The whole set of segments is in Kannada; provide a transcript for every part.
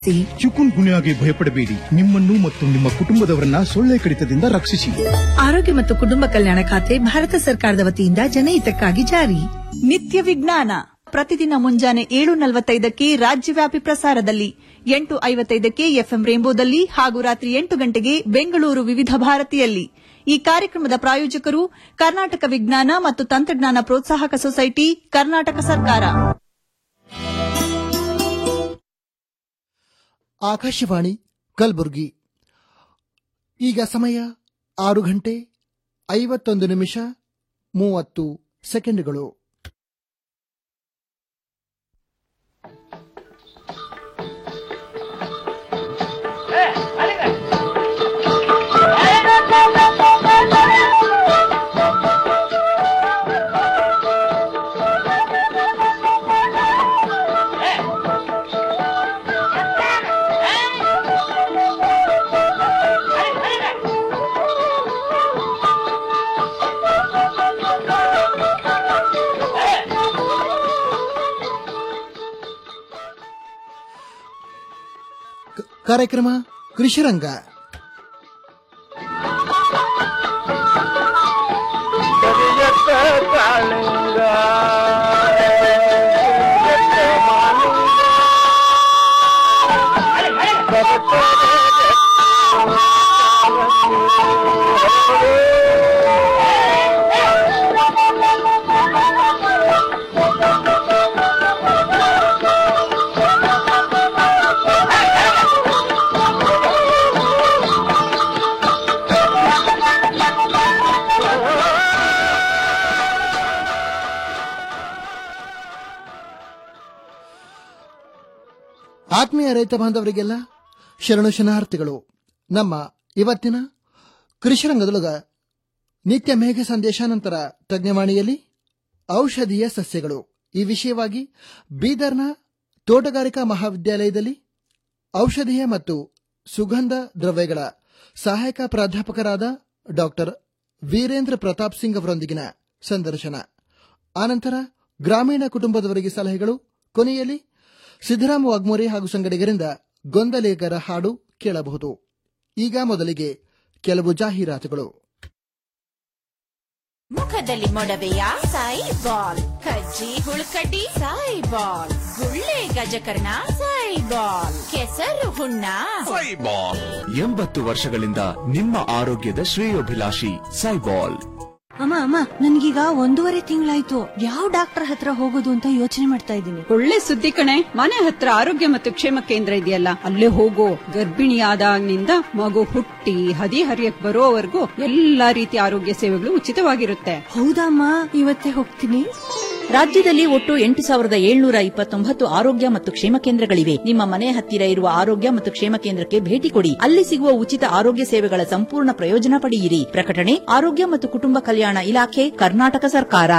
ಚಿಕುನ್ ಗುನ್ಯಾಗೆ ಭಯಪಡಬೇಡಿ ನಿಮ್ಮನ್ನು ಮತ್ತು ನಿಮ್ಮ ಕುಟುಂಬದವರನ್ನ ಸೊಳ್ಳೆ ಕಡಿತದಿಂದ ರಕ್ಷಿಸಿ ಆರೋಗ್ಯ ಮತ್ತು ಕುಟುಂಬ ಕಲ್ಯಾಣ ಖಾತೆ ಭಾರತ ಸರ್ಕಾರದ ವತಿಯಿಂದ ಜನಹಿತಕ್ಕಾಗಿ ಜಾರಿ ನಿತ್ಯ ವಿಜ್ಞಾನ ಪ್ರತಿದಿನ ಮುಂಜಾನೆ ಏಳು ನಲವತ್ತೈದಕ್ಕೆ ರಾಜ್ಯವ್ಯಾಪಿ ಪ್ರಸಾರದಲ್ಲಿ ಎಂಟು ಐವತ್ತೈದಕ್ಕೆ ಎಫ್ಎಂ ರೇಂಬೋದಲ್ಲಿ ಹಾಗೂ ರಾತ್ರಿ ಎಂಟು ಗಂಟೆಗೆ ಬೆಂಗಳೂರು ವಿವಿಧ ಭಾರತಿಯಲ್ಲಿ ಈ ಕಾರ್ಯಕ್ರಮದ ಪ್ರಾಯೋಜಕರು ಕರ್ನಾಟಕ ವಿಜ್ಞಾನ ಮತ್ತು ತಂತ್ರಜ್ಞಾನ ಪ್ರೋತ್ಸಾಹಕ ಸೊಸೈಟಿ ಕರ್ನಾಟಕ ಸರ್ಕಾರ ಆಕಾಶವಾಣಿ ಕಲಬುರಗಿ ಈಗ ಸಮಯ ಆರು ಗಂಟೆ ಐವತ್ತೊಂದು ನಿಮಿಷ ಮೂವತ್ತು ಸೆಕೆಂಡ್ಗಳು ಕ- ಕಾರ್ಯಕ್ರಮ ಕೃಷಿರಂಗ ಆತ್ಮೀಯ ರೈತ ಬಾಂಧವರಿಗೆಲ್ಲ ಶರಣು ಶರಣಾರ್ಥಿಗಳು ನಮ್ಮ ಇವತ್ತಿನ ಕೃಷಿರಂಗದೊಳಗ ನಿತ್ಯ ಮೇಘ ಸಂದೇಶ ನಂತರ ತಜ್ಞವಾಣಿಯಲ್ಲಿ ಔಷಧೀಯ ಸಸ್ಯಗಳು ಈ ವಿಷಯವಾಗಿ ಬೀದರ್ನ ತೋಟಗಾರಿಕಾ ಮಹಾವಿದ್ಯಾಲಯದಲ್ಲಿ ಔಷಧೀಯ ಮತ್ತು ಸುಗಂಧ ದ್ರವ್ಯಗಳ ಸಹಾಯಕ ಪ್ರಾಧ್ಯಾಪಕರಾದ ಡಾಕ್ಟರ್ ವೀರೇಂದ್ರ ಪ್ರತಾಪ್ ಸಿಂಗ್ ಅವರೊಂದಿಗಿನ ಸಂದರ್ಶನ ಆನಂತರ ಗ್ರಾಮೀಣ ಕುಟುಂಬದವರಿಗೆ ಸಲಹೆಗಳು ಕೊನೆಯಲ್ಲಿ ಸಿದ್ದರಾಮ ವಾಗ್ಮೋರೆ ಹಾಗೂ ಸಂಗಡಿಗರಿಂದ ಗೊಂದಲೇಗರ ಹಾಡು ಕೇಳಬಹುದು ಈಗ ಮೊದಲಿಗೆ ಕೆಲವು ಜಾಹೀರಾತುಗಳು ಮುಖದಲ್ಲಿ ಮೊಡವೆಯ ಸಾಯಿ ಬಾಲ್ ಕಜ್ಜಿ ಹುಳುಕಡ್ಡಿ ಸಾಯಿ ಬಾಲ್ ಗುಳ್ಳೆ ಗಜಕರ್ಣ ಸಾಯಿ ಬಾಲ್ ಕೆಸರು ಹುಣ್ಣ ಸೈಬಾಲ್ ಎಂಬತ್ತು ವರ್ಷಗಳಿಂದ ನಿಮ್ಮ ಆರೋಗ್ಯದ ಶ್ರೇಯೋಭಿಲಾಷಿ ಸೈಬಾಲ್ ಅಮ್ಮ ಅಮ್ಮ ನನ್ಗೀಗ ಒಂದೂವರೆ ತಿಂಗಳಾಯ್ತು ಯಾವ ಡಾಕ್ಟರ್ ಹತ್ರ ಹೋಗೋದು ಅಂತ ಯೋಚನೆ ಮಾಡ್ತಾ ಇದ್ದೀನಿ ಒಳ್ಳೆ ಸುದ್ದಿ ಕಣೆ ಮನೆ ಹತ್ರ ಆರೋಗ್ಯ ಮತ್ತು ಕ್ಷೇಮ ಕೇಂದ್ರ ಇದೆಯಲ್ಲ ಅಲ್ಲೇ ಹೋಗೋ ಗರ್ಭಿಣಿಯಾದಾಗಿನಿಂದ ಮಗು ಹುಟ್ಟಿ ಹದಿ ಹರಿಯಕ್ ಬರೋವರೆಗೂ ಎಲ್ಲಾ ರೀತಿಯ ಆರೋಗ್ಯ ಸೇವೆಗಳು ಉಚಿತವಾಗಿರುತ್ತೆ ಹೌದಮ್ಮ ಇವತ್ತೇ ಹೋಗ್ತೀನಿ ರಾಜ್ಯದಲ್ಲಿ ಒಟ್ಟು ಎಂಟು ಸಾವಿರದ ಏಳ್ನೂರ ಇಪ್ಪತ್ತೊಂಬತ್ತು ಆರೋಗ್ಯ ಮತ್ತು ಕ್ಷೇಮ ಕೇಂದ್ರಗಳಿವೆ ನಿಮ್ಮ ಮನೆ ಹತ್ತಿರ ಇರುವ ಆರೋಗ್ಯ ಮತ್ತು ಕ್ಷೇಮ ಕೇಂದ್ರಕ್ಕೆ ಭೇಟಿ ಕೊಡಿ ಅಲ್ಲಿ ಸಿಗುವ ಉಚಿತ ಆರೋಗ್ಯ ಸೇವೆಗಳ ಸಂಪೂರ್ಣ ಪ್ರಯೋಜನ ಪಡೆಯಿರಿ ಪ್ರಕಟಣೆ ಆರೋಗ್ಯ ಮತ್ತು ಕುಟುಂಬ ಕಲ್ಯಾಣ ಇಲಾಖೆ ಕರ್ನಾಟಕ ಸರ್ಕಾರ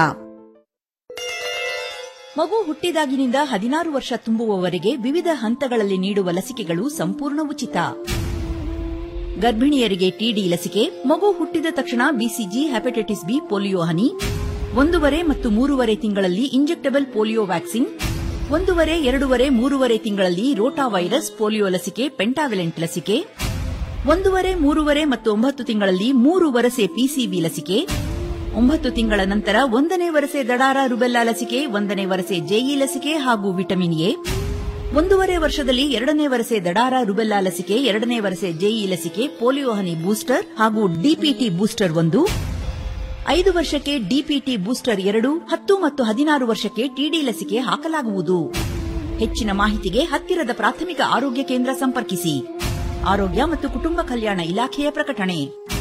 ಮಗು ಹುಟ್ಟಿದಾಗಿನಿಂದ ಹದಿನಾರು ವರ್ಷ ತುಂಬುವವರೆಗೆ ವಿವಿಧ ಹಂತಗಳಲ್ಲಿ ನೀಡುವ ಲಸಿಕೆಗಳು ಸಂಪೂರ್ಣ ಉಚಿತ ಗರ್ಭಿಣಿಯರಿಗೆ ಟಿಡಿ ಲಸಿಕೆ ಮಗು ಹುಟ್ಟಿದ ತಕ್ಷಣ ಬಿಸಿಜಿ ಹೆಪಟೈಟಿಸ್ ಬಿ ಪೋಲಿಯೋ ಹನಿ ಒಂದೂವರೆ ಮತ್ತು ಮೂರುವರೆ ತಿಂಗಳಲ್ಲಿ ಇಂಜೆಕ್ಟಬಲ್ ಪೋಲಿಯೋ ವ್ಯಾಕ್ಸಿನ್ ಒಂದೂವರೆ ಎರಡೂವರೆ ಮೂರುವರೆ ತಿಂಗಳಲ್ಲಿ ರೋಟಾ ವೈರಸ್ ಪೋಲಿಯೋ ಲಸಿಕೆ ಪೆಂಟಾವಿಲೆಂಟ್ ಲಸಿಕೆ ಒಂದೂವರೆ ಮೂರುವರೆ ಮತ್ತು ಒಂಬತ್ತು ತಿಂಗಳಲ್ಲಿ ಮೂರು ವರಸೆ ಪಿಸಿಬಿ ಲಸಿಕೆ ಒಂಬತ್ತು ತಿಂಗಳ ನಂತರ ಒಂದನೇ ವರಸೆ ದಡಾರ ರುಬೆಲ್ಲಾ ಲಸಿಕೆ ಒಂದನೇ ವರಸೆ ಜೆಇ ಲಸಿಕೆ ಹಾಗೂ ವಿಟಮಿನ್ ಎ ಒಂದೂವರೆ ವರ್ಷದಲ್ಲಿ ಎರಡನೇ ವರಸೆ ದಡಾರ ರುಬೆಲ್ಲಾ ಲಸಿಕೆ ಎರಡನೇ ವರಸೆ ಜೆಇ ಲಸಿಕೆ ಪೋಲಿಯೋ ಹನಿ ಬೂಸ್ಟರ್ ಹಾಗೂ ಡಿಪಿಟಿ ಬೂಸ್ಟರ್ ಒಂದು ಐದು ವರ್ಷಕ್ಕೆ ಡಿಪಿಟಿ ಬೂಸ್ಟರ್ ಎರಡು ಹತ್ತು ಮತ್ತು ಹದಿನಾರು ವರ್ಷಕ್ಕೆ ಟಿಡಿ ಲಸಿಕೆ ಹಾಕಲಾಗುವುದು ಹೆಚ್ಚಿನ ಮಾಹಿತಿಗೆ ಹತ್ತಿರದ ಪ್ರಾಥಮಿಕ ಆರೋಗ್ಯ ಕೇಂದ್ರ ಸಂಪರ್ಕಿಸಿ ಆರೋಗ್ಯ ಮತ್ತು ಕುಟುಂಬ ಕಲ್ಯಾಣ ಇಲಾಖೆಯ ಪ್ರಕಟಣೆ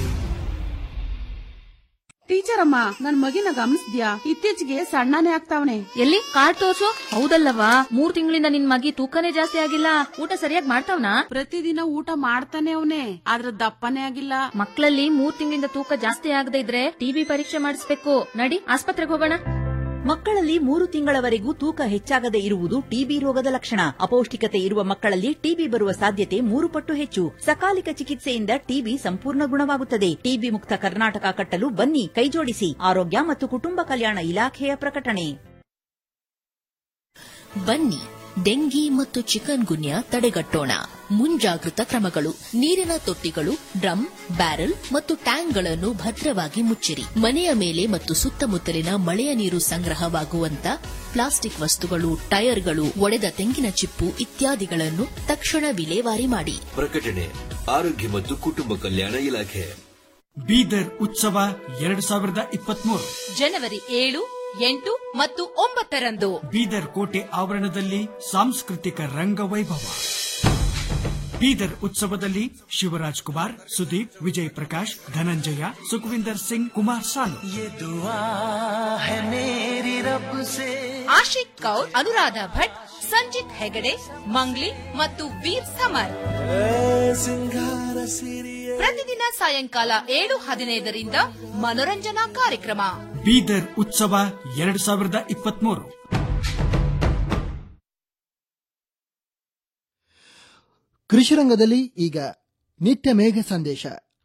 ಟೀಚರ್ ಅಮ್ಮ ನನ್ ಮಗಿನ ಗಮನಿಸ್ದ್ಯಾ ಇತ್ತೀಚೆಗೆ ಸಣ್ಣನೇ ಆಗ್ತಾವನೆ ಎಲ್ಲಿ ಕಾರ್ಡ್ ತೋರ್ಸು ಹೌದಲ್ಲವಾ ಮೂರ್ ತಿಂಗಳಿಂದ ನಿನ್ ಮಗಿ ತೂಕನೇ ಜಾಸ್ತಿ ಆಗಿಲ್ಲ ಊಟ ಸರಿಯಾಗಿ ಮಾಡ್ತಾವ್ನಾ ಪ್ರತಿದಿನ ಊಟ ಮಾಡ್ತಾನೆ ಅವನೇ ಆದ್ರ ದಪ್ಪನೇ ಆಗಿಲ್ಲ ಮಕ್ಕಳಲ್ಲಿ ಮೂರ್ ತಿಂಗಳಿಂದ ತೂಕ ಜಾಸ್ತಿ ಆಗದೆ ಇದ್ರೆ ಟಿಬಿ ಪರೀಕ್ಷೆ ಮಾಡಿಸ್ಬೇಕು ನಡಿ ಆಸ್ಪತ್ರೆಗೆ ಹೋಗೋಣ ಮಕ್ಕಳಲ್ಲಿ ಮೂರು ತಿಂಗಳವರೆಗೂ ತೂಕ ಹೆಚ್ಚಾಗದೆ ಇರುವುದು ಟಿಬಿ ರೋಗದ ಲಕ್ಷಣ ಅಪೌಷ್ಟಿಕತೆ ಇರುವ ಮಕ್ಕಳಲ್ಲಿ ಟಿಬಿ ಬರುವ ಸಾಧ್ಯತೆ ಮೂರು ಪಟ್ಟು ಹೆಚ್ಚು ಸಕಾಲಿಕ ಚಿಕಿತ್ಸೆಯಿಂದ ಟಿಬಿ ಸಂಪೂರ್ಣ ಗುಣವಾಗುತ್ತದೆ ಟಿಬಿ ಮುಕ್ತ ಕರ್ನಾಟಕ ಕಟ್ಟಲು ಬನ್ನಿ ಕೈಜೋಡಿಸಿ ಆರೋಗ್ಯ ಮತ್ತು ಕುಟುಂಬ ಕಲ್ಯಾಣ ಇಲಾಖೆಯ ಪ್ರಕಟಣೆ ಬನ್ನಿ ಡೆಂಗಿ ಮತ್ತು ಚಿಕನ್ ಗುನ್ಯಾ ತಡೆಗಟ್ಟೋಣ ಮುಂಜಾಗೃತ ಕ್ರಮಗಳು ನೀರಿನ ತೊಟ್ಟಿಗಳು ಡ್ರಮ್ ಬ್ಯಾರೆಲ್ ಮತ್ತು ಟ್ಯಾಂಕ್ಗಳನ್ನು ಭದ್ರವಾಗಿ ಮುಚ್ಚಿರಿ ಮನೆಯ ಮೇಲೆ ಮತ್ತು ಸುತ್ತಮುತ್ತಲಿನ ಮಳೆಯ ನೀರು ಸಂಗ್ರಹವಾಗುವಂತ ಪ್ಲಾಸ್ಟಿಕ್ ವಸ್ತುಗಳು ಟೈರ್ಗಳು ಒಡೆದ ತೆಂಗಿನ ಚಿಪ್ಪು ಇತ್ಯಾದಿಗಳನ್ನು ತಕ್ಷಣ ವಿಲೇವಾರಿ ಮಾಡಿ ಪ್ರಕಟಣೆ ಆರೋಗ್ಯ ಮತ್ತು ಕುಟುಂಬ ಕಲ್ಯಾಣ ಇಲಾಖೆ ಬೀದರ್ ಉತ್ಸವ ಎರಡು ಸಾವಿರದ ಇಪ್ಪತ್ಮೂರು ಜನವರಿ ಏಳು ಎಂಟು ಮತ್ತು ಒಂಬತ್ತರಂದು ಬೀದರ್ ಕೋಟೆ ಆವರಣದಲ್ಲಿ ಸಾಂಸ್ಕೃತಿಕ ರಂಗ ವೈಭವ ಬೀದರ್ ಉತ್ಸವದಲ್ಲಿ ಶಿವರಾಜ್ ಕುಮಾರ್ ಸುದೀಪ್ ವಿಜಯ್ ಪ್ರಕಾಶ್ ಧನಂಜಯ ಸುಖವಿಂದರ್ ಸಿಂಗ್ ಕುಮಾರ್ ಸಾನು ಆಶಿಕ್ ಕೌರ್ ಅನುರಾಧ ಭಟ್ ಸಂಜಿತ್ ಹೆಗಡೆ ಮಂಗ್ಲಿ ಮತ್ತು ವೀರ್ ಸಮರ್ ಪ್ರತಿದಿನ ಸಾಯಂಕಾಲ ಏಳು ಹದಿನೈದರಿಂದ ಮನೋರಂಜನಾ ಕಾರ್ಯಕ್ರಮ ಬೀದರ್ ಉತ್ಸವ ಎರಡು ಸಾವಿರದ ಇಪ್ಪತ್ಮೂರು ಕೃಷಿ ರಂಗದಲ್ಲಿ ಈಗ ನಿತ್ಯ ಮೇಘ ಸಂದೇಶ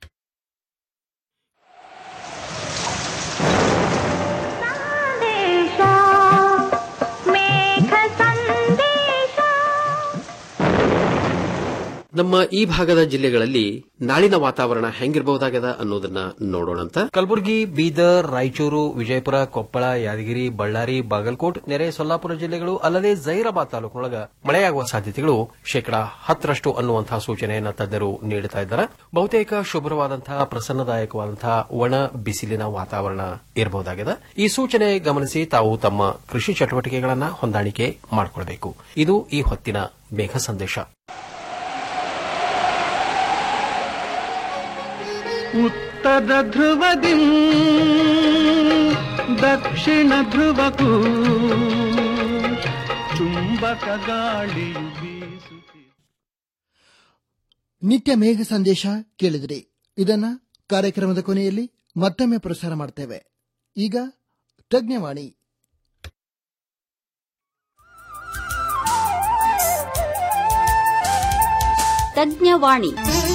ನಮ್ಮ ಈ ಭಾಗದ ಜಿಲ್ಲೆಗಳಲ್ಲಿ ನಾಳಿನ ವಾತಾವರಣ ಹೆಂಗಿರಬಹುದಾಗದ ಅನ್ನೋದನ್ನ ನೋಡೋಣಂತ ಕಲಬುರಗಿ ಬೀದರ್ ರಾಯಚೂರು ವಿಜಯಪುರ ಕೊಪ್ಪಳ ಯಾದಗಿರಿ ಬಳ್ಳಾರಿ ಬಾಗಲಕೋಟ್ ನೆರೆ ಸೊಲ್ಲಾಪುರ ಜಿಲ್ಲೆಗಳು ಅಲ್ಲದೆ ಜೈರಾಬಾದ್ ತಾಲೂಕಿನೊಳಗ ಮಳೆಯಾಗುವ ಸಾಧ್ಯತೆಗಳು ಶೇಕಡಾ ಹತ್ತರಷ್ಟು ಅನ್ನುವಂತಹ ಸೂಚನೆಯನ್ನ ತಜ್ಞರು ನೀಡುತ್ತಾ ಇದ್ದಾರೆ ಬಹುತೇಕ ಶುಭ್ರವಾದಂತಹ ಪ್ರಸನ್ನದಾಯಕವಾದಂತಹ ಒಣ ಬಿಸಿಲಿನ ವಾತಾವರಣ ಇರಬಹುದಾಗಿದೆ ಈ ಸೂಚನೆ ಗಮನಿಸಿ ತಾವು ತಮ್ಮ ಕೃಷಿ ಚಟುವಟಿಕೆಗಳನ್ನ ಹೊಂದಾಣಿಕೆ ಮಾಡಿಕೊಳ್ಬೇಕು ಇದು ಈ ಹೊತ್ತಿನ ಮೇಘ ಸಂದೇಶ ಉತ್ತರ ಧ್ರುವದಿ ದಕ್ಷಿಣ ಧ್ರುವಕ್ಕೂ ಚುಂಬಕ ಗಾಳಿಯು ಬೀಸುತ್ತಿದೆ ನಿತ್ಯ ಮೇಘ ಸಂದೇಶ ಕೇಳಿದಿರಿ ಇದನ್ನ ಕಾರ್ಯಕ್ರಮದ ಕೊನೆಯಲ್ಲಿ ಮತ್ತೊಮ್ಮೆ ಪ್ರಸಾರ ಮಾಡ್ತೇವೆ ಈಗ ತಜ್ಞವಾಣಿ ತಜ್ಞವಾಣಿ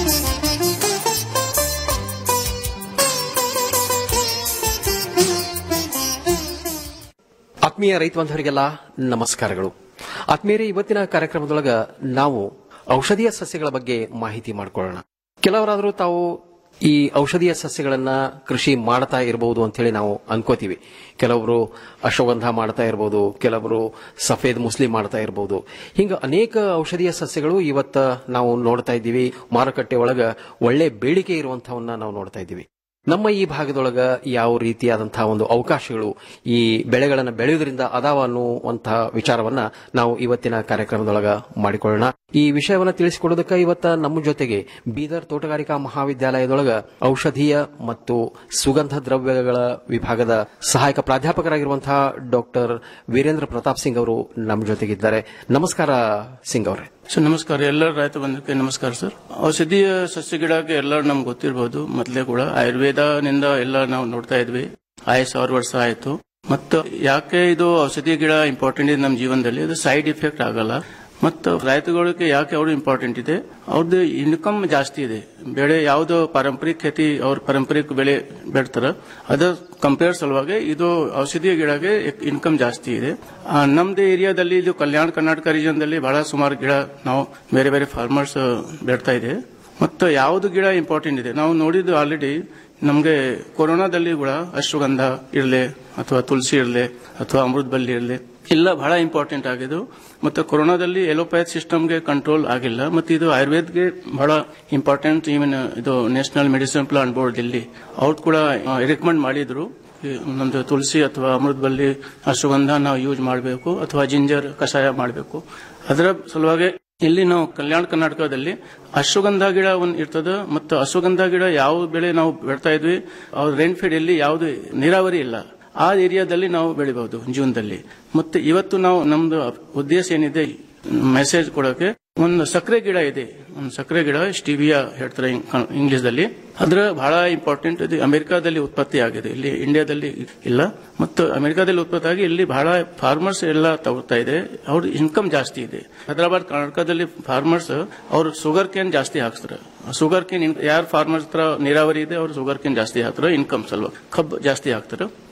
ಆತ್ಮೀಯ ರೈತ ಬಾಂಧವರಿಗೆಲ್ಲ ನಮಸ್ಕಾರಗಳು ಆತ್ಮೀಯರೇ ಇವತ್ತಿನ ಕಾರ್ಯಕ್ರಮದೊಳಗ ನಾವು ಔಷಧೀಯ ಸಸ್ಯಗಳ ಬಗ್ಗೆ ಮಾಹಿತಿ ಮಾಡಿಕೊಳ್ಳೋಣ ಕೆಲವರಾದರೂ ತಾವು ಈ ಔಷಧೀಯ ಸಸ್ಯಗಳನ್ನ ಕೃಷಿ ಮಾಡ್ತಾ ಇರಬಹುದು ಅಂತ ಹೇಳಿ ನಾವು ಅನ್ಕೋತೀವಿ ಕೆಲವರು ಅಶ್ವಗಂಧ ಮಾಡ್ತಾ ಇರಬಹುದು ಕೆಲವರು ಸಫೇದ್ ಮುಸ್ಲಿ ಮಾಡ್ತಾ ಇರಬಹುದು ಹಿಂಗ ಅನೇಕ ಔಷಧೀಯ ಸಸ್ಯಗಳು ಇವತ್ತ ನಾವು ನೋಡ್ತಾ ಇದ್ದೀವಿ ಮಾರುಕಟ್ಟೆ ಒಳಗ ಒಳ್ಳೆ ಬೇಡಿಕೆ ಇರುವಂತವನ್ನ ನಾವು ನೋಡ್ತಾ ಇದ್ದೀವಿ ನಮ್ಮ ಈ ಭಾಗದೊಳಗ ಯಾವ ರೀತಿಯಾದಂತಹ ಒಂದು ಅವಕಾಶಗಳು ಈ ಬೆಳೆಗಳನ್ನು ಬೆಳೆಯುವುದರಿಂದ ಅದಾವ ಅನ್ನುವಂತಹ ವಿಚಾರವನ್ನ ನಾವು ಇವತ್ತಿನ ಕಾರ್ಯಕ್ರಮದೊಳಗ ಮಾಡಿಕೊಳ್ಳೋಣ ಈ ವಿಷಯವನ್ನ ತಿಳಿಸಿಕೊಡೋದಕ್ಕೆ ಇವತ್ತ ನಮ್ಮ ಜೊತೆಗೆ ಬೀದರ್ ತೋಟಗಾರಿಕಾ ಮಹಾವಿದ್ಯಾಲಯದೊಳಗ ಔಷಧೀಯ ಮತ್ತು ಸುಗಂಧ ದ್ರವ್ಯಗಳ ವಿಭಾಗದ ಸಹಾಯಕ ಪ್ರಾಧ್ಯಾಪಕರಾಗಿರುವಂತಹ ಡಾಕ್ಟರ್ ವೀರೇಂದ್ರ ಪ್ರತಾಪ್ ಸಿಂಗ್ ಅವರು ನಮ್ಮ ಜೊತೆಗಿದ್ದಾರೆ ನಮಸ್ಕಾರ ಸಿಂಗ್ ಅವರೇ ಸರ್ ನಮಸ್ಕಾರ ಎಲ್ಲ ರೈತ ಬಂಧುಕ್ಕೆ ನಮಸ್ಕಾರ ಸರ್ ಔಷಧೀಯ ಸಸ್ಯ ಗಿಡಕ್ಕೆ ಎಲ್ಲ ನಮ್ಗೆ ಗೊತ್ತಿರಬಹುದು ಮೊದಲೇ ಕೂಡ ಆಯುರ್ವೇದನಿಂದ ಎಲ್ಲ ನಾವು ನೋಡ್ತಾ ಇದ್ವಿ ಆಯ್ ಸಾವಿರ ವರ್ಷ ಆಯ್ತು ಮತ್ತು ಯಾಕೆ ಇದು ಔಷಧಿ ಗಿಡ ಇಂಪಾರ್ಟೆಂಟ್ ಇದೆ ನಮ್ಮ ಜೀವನದಲ್ಲಿ ಅದು ಸೈಡ್ ಇಫೆಕ್ಟ್ ಆಗಲ್ಲ ಮತ್ತು ರೈತಗಳಿಗೆ ಯಾಕೆ ಅವರು ಇಂಪಾರ್ಟೆಂಟ್ ಇದೆ ಅವ್ರದ್ದು ಇನ್ಕಮ್ ಜಾಸ್ತಿ ಇದೆ ಬೆಳೆ ಯಾವ್ದು ಪಾರಂಪರಿಕ ಖೇತಿ ಅವ್ರ ಪಾರಂಪರಿಕ ಬೆಳೆ ಬೆಳ್ತಾರ ಅದ ಕಂಪೇರ್ ಸಲುವಾಗಿ ಇದು ಔಷಧೀಯ ಗಿಡಗೆ ಇನ್ಕಮ್ ಜಾಸ್ತಿ ಇದೆ ಆ, ನಮ್ದು ಏರಿಯಾದಲ್ಲಿ ಇದು ಕಲ್ಯಾಣ ಕರ್ನಾಟಕ ರೀಜನ್ದಲ್ಲಿ ಬಹಳ ಸುಮಾರು ಗಿಡ ನಾವು ಬೇರೆ ಬೇರೆ ಫಾರ್ಮರ್ಸ್ ಬೆಳ್ತಾ ಇದೆ ಮತ್ತು ಯಾವುದು ಗಿಡ ಇಂಪಾರ್ಟೆಂಟ್ ಇದೆ ನಾವು ನೋಡಿದ್ದು ಆಲ್ರೆಡಿ ನಮಗೆ ಕೊರೋನಾದಲ್ಲಿ ಕೂಡ ಅಶ್ವಗಂಧ ಇರಲಿ ಅಥವಾ ತುಳಸಿ ಇರಲಿ ಅಥವಾ ಅಮೃತ ಬಳ್ಳಿ ಇರಲಿ ಎಲ್ಲ ಬಹಳ ಇಂಪಾರ್ಟೆಂಟ್ ಆಗಿದ್ದು ಮತ್ತು ಕೊರೋನಾದಲ್ಲಿ ಎಲೋಪ್ಯಾಥ್ ಸಿಸ್ಟಮ್ಗೆ ಕಂಟ್ರೋಲ್ ಆಗಿಲ್ಲ ಮತ್ತು ಇದು ಆಯುರ್ವೇದ್ಗೆ ಬಹಳ ಇಂಪಾರ್ಟೆಂಟ್ ಈವನ್ ಇದು ನ್ಯಾಷನಲ್ ಮೆಡಿಸಿನ್ ಪ್ಲಾನ್ ಬೋರ್ಡ್ ಇಲ್ಲಿ ಅವ್ರು ಕೂಡ ರೆಕಮೆಂಡ್ ಮಾಡಿದ್ರು ಈ ನಮ್ದು ತುಳಸಿ ಅಥವಾ ಅಮೃತ ಬಳ್ಳಿ ಅಶ್ವಗಂಧ ನಾವು ಯೂಸ್ ಮಾಡಬೇಕು ಅಥವಾ ಜಿಂಜರ್ ಕಷಾಯ ಮಾಡಬೇಕು ಅದರ ಸಲುವಾಗಿ ಇಲ್ಲಿ ನಾವು ಕಲ್ಯಾಣ ಕರ್ನಾಟಕದಲ್ಲಿ ಅಶ್ವಗಂಧ ಗಿಡ ಒಂದು ಇರ್ತದ ಮತ್ತು ಅಶ್ವಗಂಧ ಗಿಡ ಯಾವ ಬೆಳೆ ನಾವು ಬೆಳ್ತಾ ಇದ್ವಿ ಅವ್ರ ರೇನ್ ಫೀಡ್ ಅಲ್ಲಿ ಯಾವುದು ನೀರಾವರಿ ಇಲ್ಲ ಆ ಏರಿಯಾದಲ್ಲಿ ನಾವು ಬೆಳಿಬಹುದು ಜೂನ್ದಲ್ಲಿ ಮತ್ತೆ ಇವತ್ತು ನಾವು ನಮ್ದು ಉದ್ದೇಶ ಏನಿದೆ ಮೆಸೇಜ್ ಕೊಡೋಕೆ ಒಂದು ಸಕ್ಕರೆ ಗಿಡ ಇದೆ ಒಂದು ಸಕ್ಕರೆ ಗಿಡ ಸ್ಟಿವಿಯಾ ಹೇಳ್ತಾರೆ ಇಂಗ್ಲಿಷ್ ದಲ್ಲಿ ಅದ್ರ ಬಹಳ ಇಂಪಾರ್ಟೆಂಟ್ ಇದು ಅಮೆರಿಕಾದಲ್ಲಿ ಉತ್ಪತ್ತಿ ಆಗಿದೆ ಇಲ್ಲಿ ಇಂಡಿಯಾದಲ್ಲಿ ಇಲ್ಲ ಮತ್ತು ಅಮೆರಿಕಾದಲ್ಲಿ ಉತ್ಪತ್ತಿ ಆಗಿ ಇಲ್ಲಿ ಬಹಳ ಫಾರ್ಮರ್ಸ್ ಎಲ್ಲ ತಗೋತಾ ಇದೆ ಅವ್ರ ಇನ್ಕಮ್ ಜಾಸ್ತಿ ಇದೆ ಹೈದರಾಬಾದ್ ಕರ್ನಾಟಕದಲ್ಲಿ ಫಾರ್ಮರ್ಸ್ ಅವ್ರು ಶುಗರ್ ಕೇನ್ ಜಾಸ್ತಿ ಹಾಕ್ತಾರೆ ಶುಗರ್ ಕೇನ್ ಯಾರು ಫಾರ್ಮರ್ಸ್ ಹತ್ರ ನೀರಾವರಿ ಇದೆ ಅವ್ರು ಶುಗರ್ ಕೇನ್ ಜಾಸ್ತಿ ಹಾಕ್ತಾರೆ ಇನ್ಕಮ್ ಸಲ್ವ ಕಬ್ಬು ಜಾಸ್ತಿ ಹಾಕ್ತಾರೆ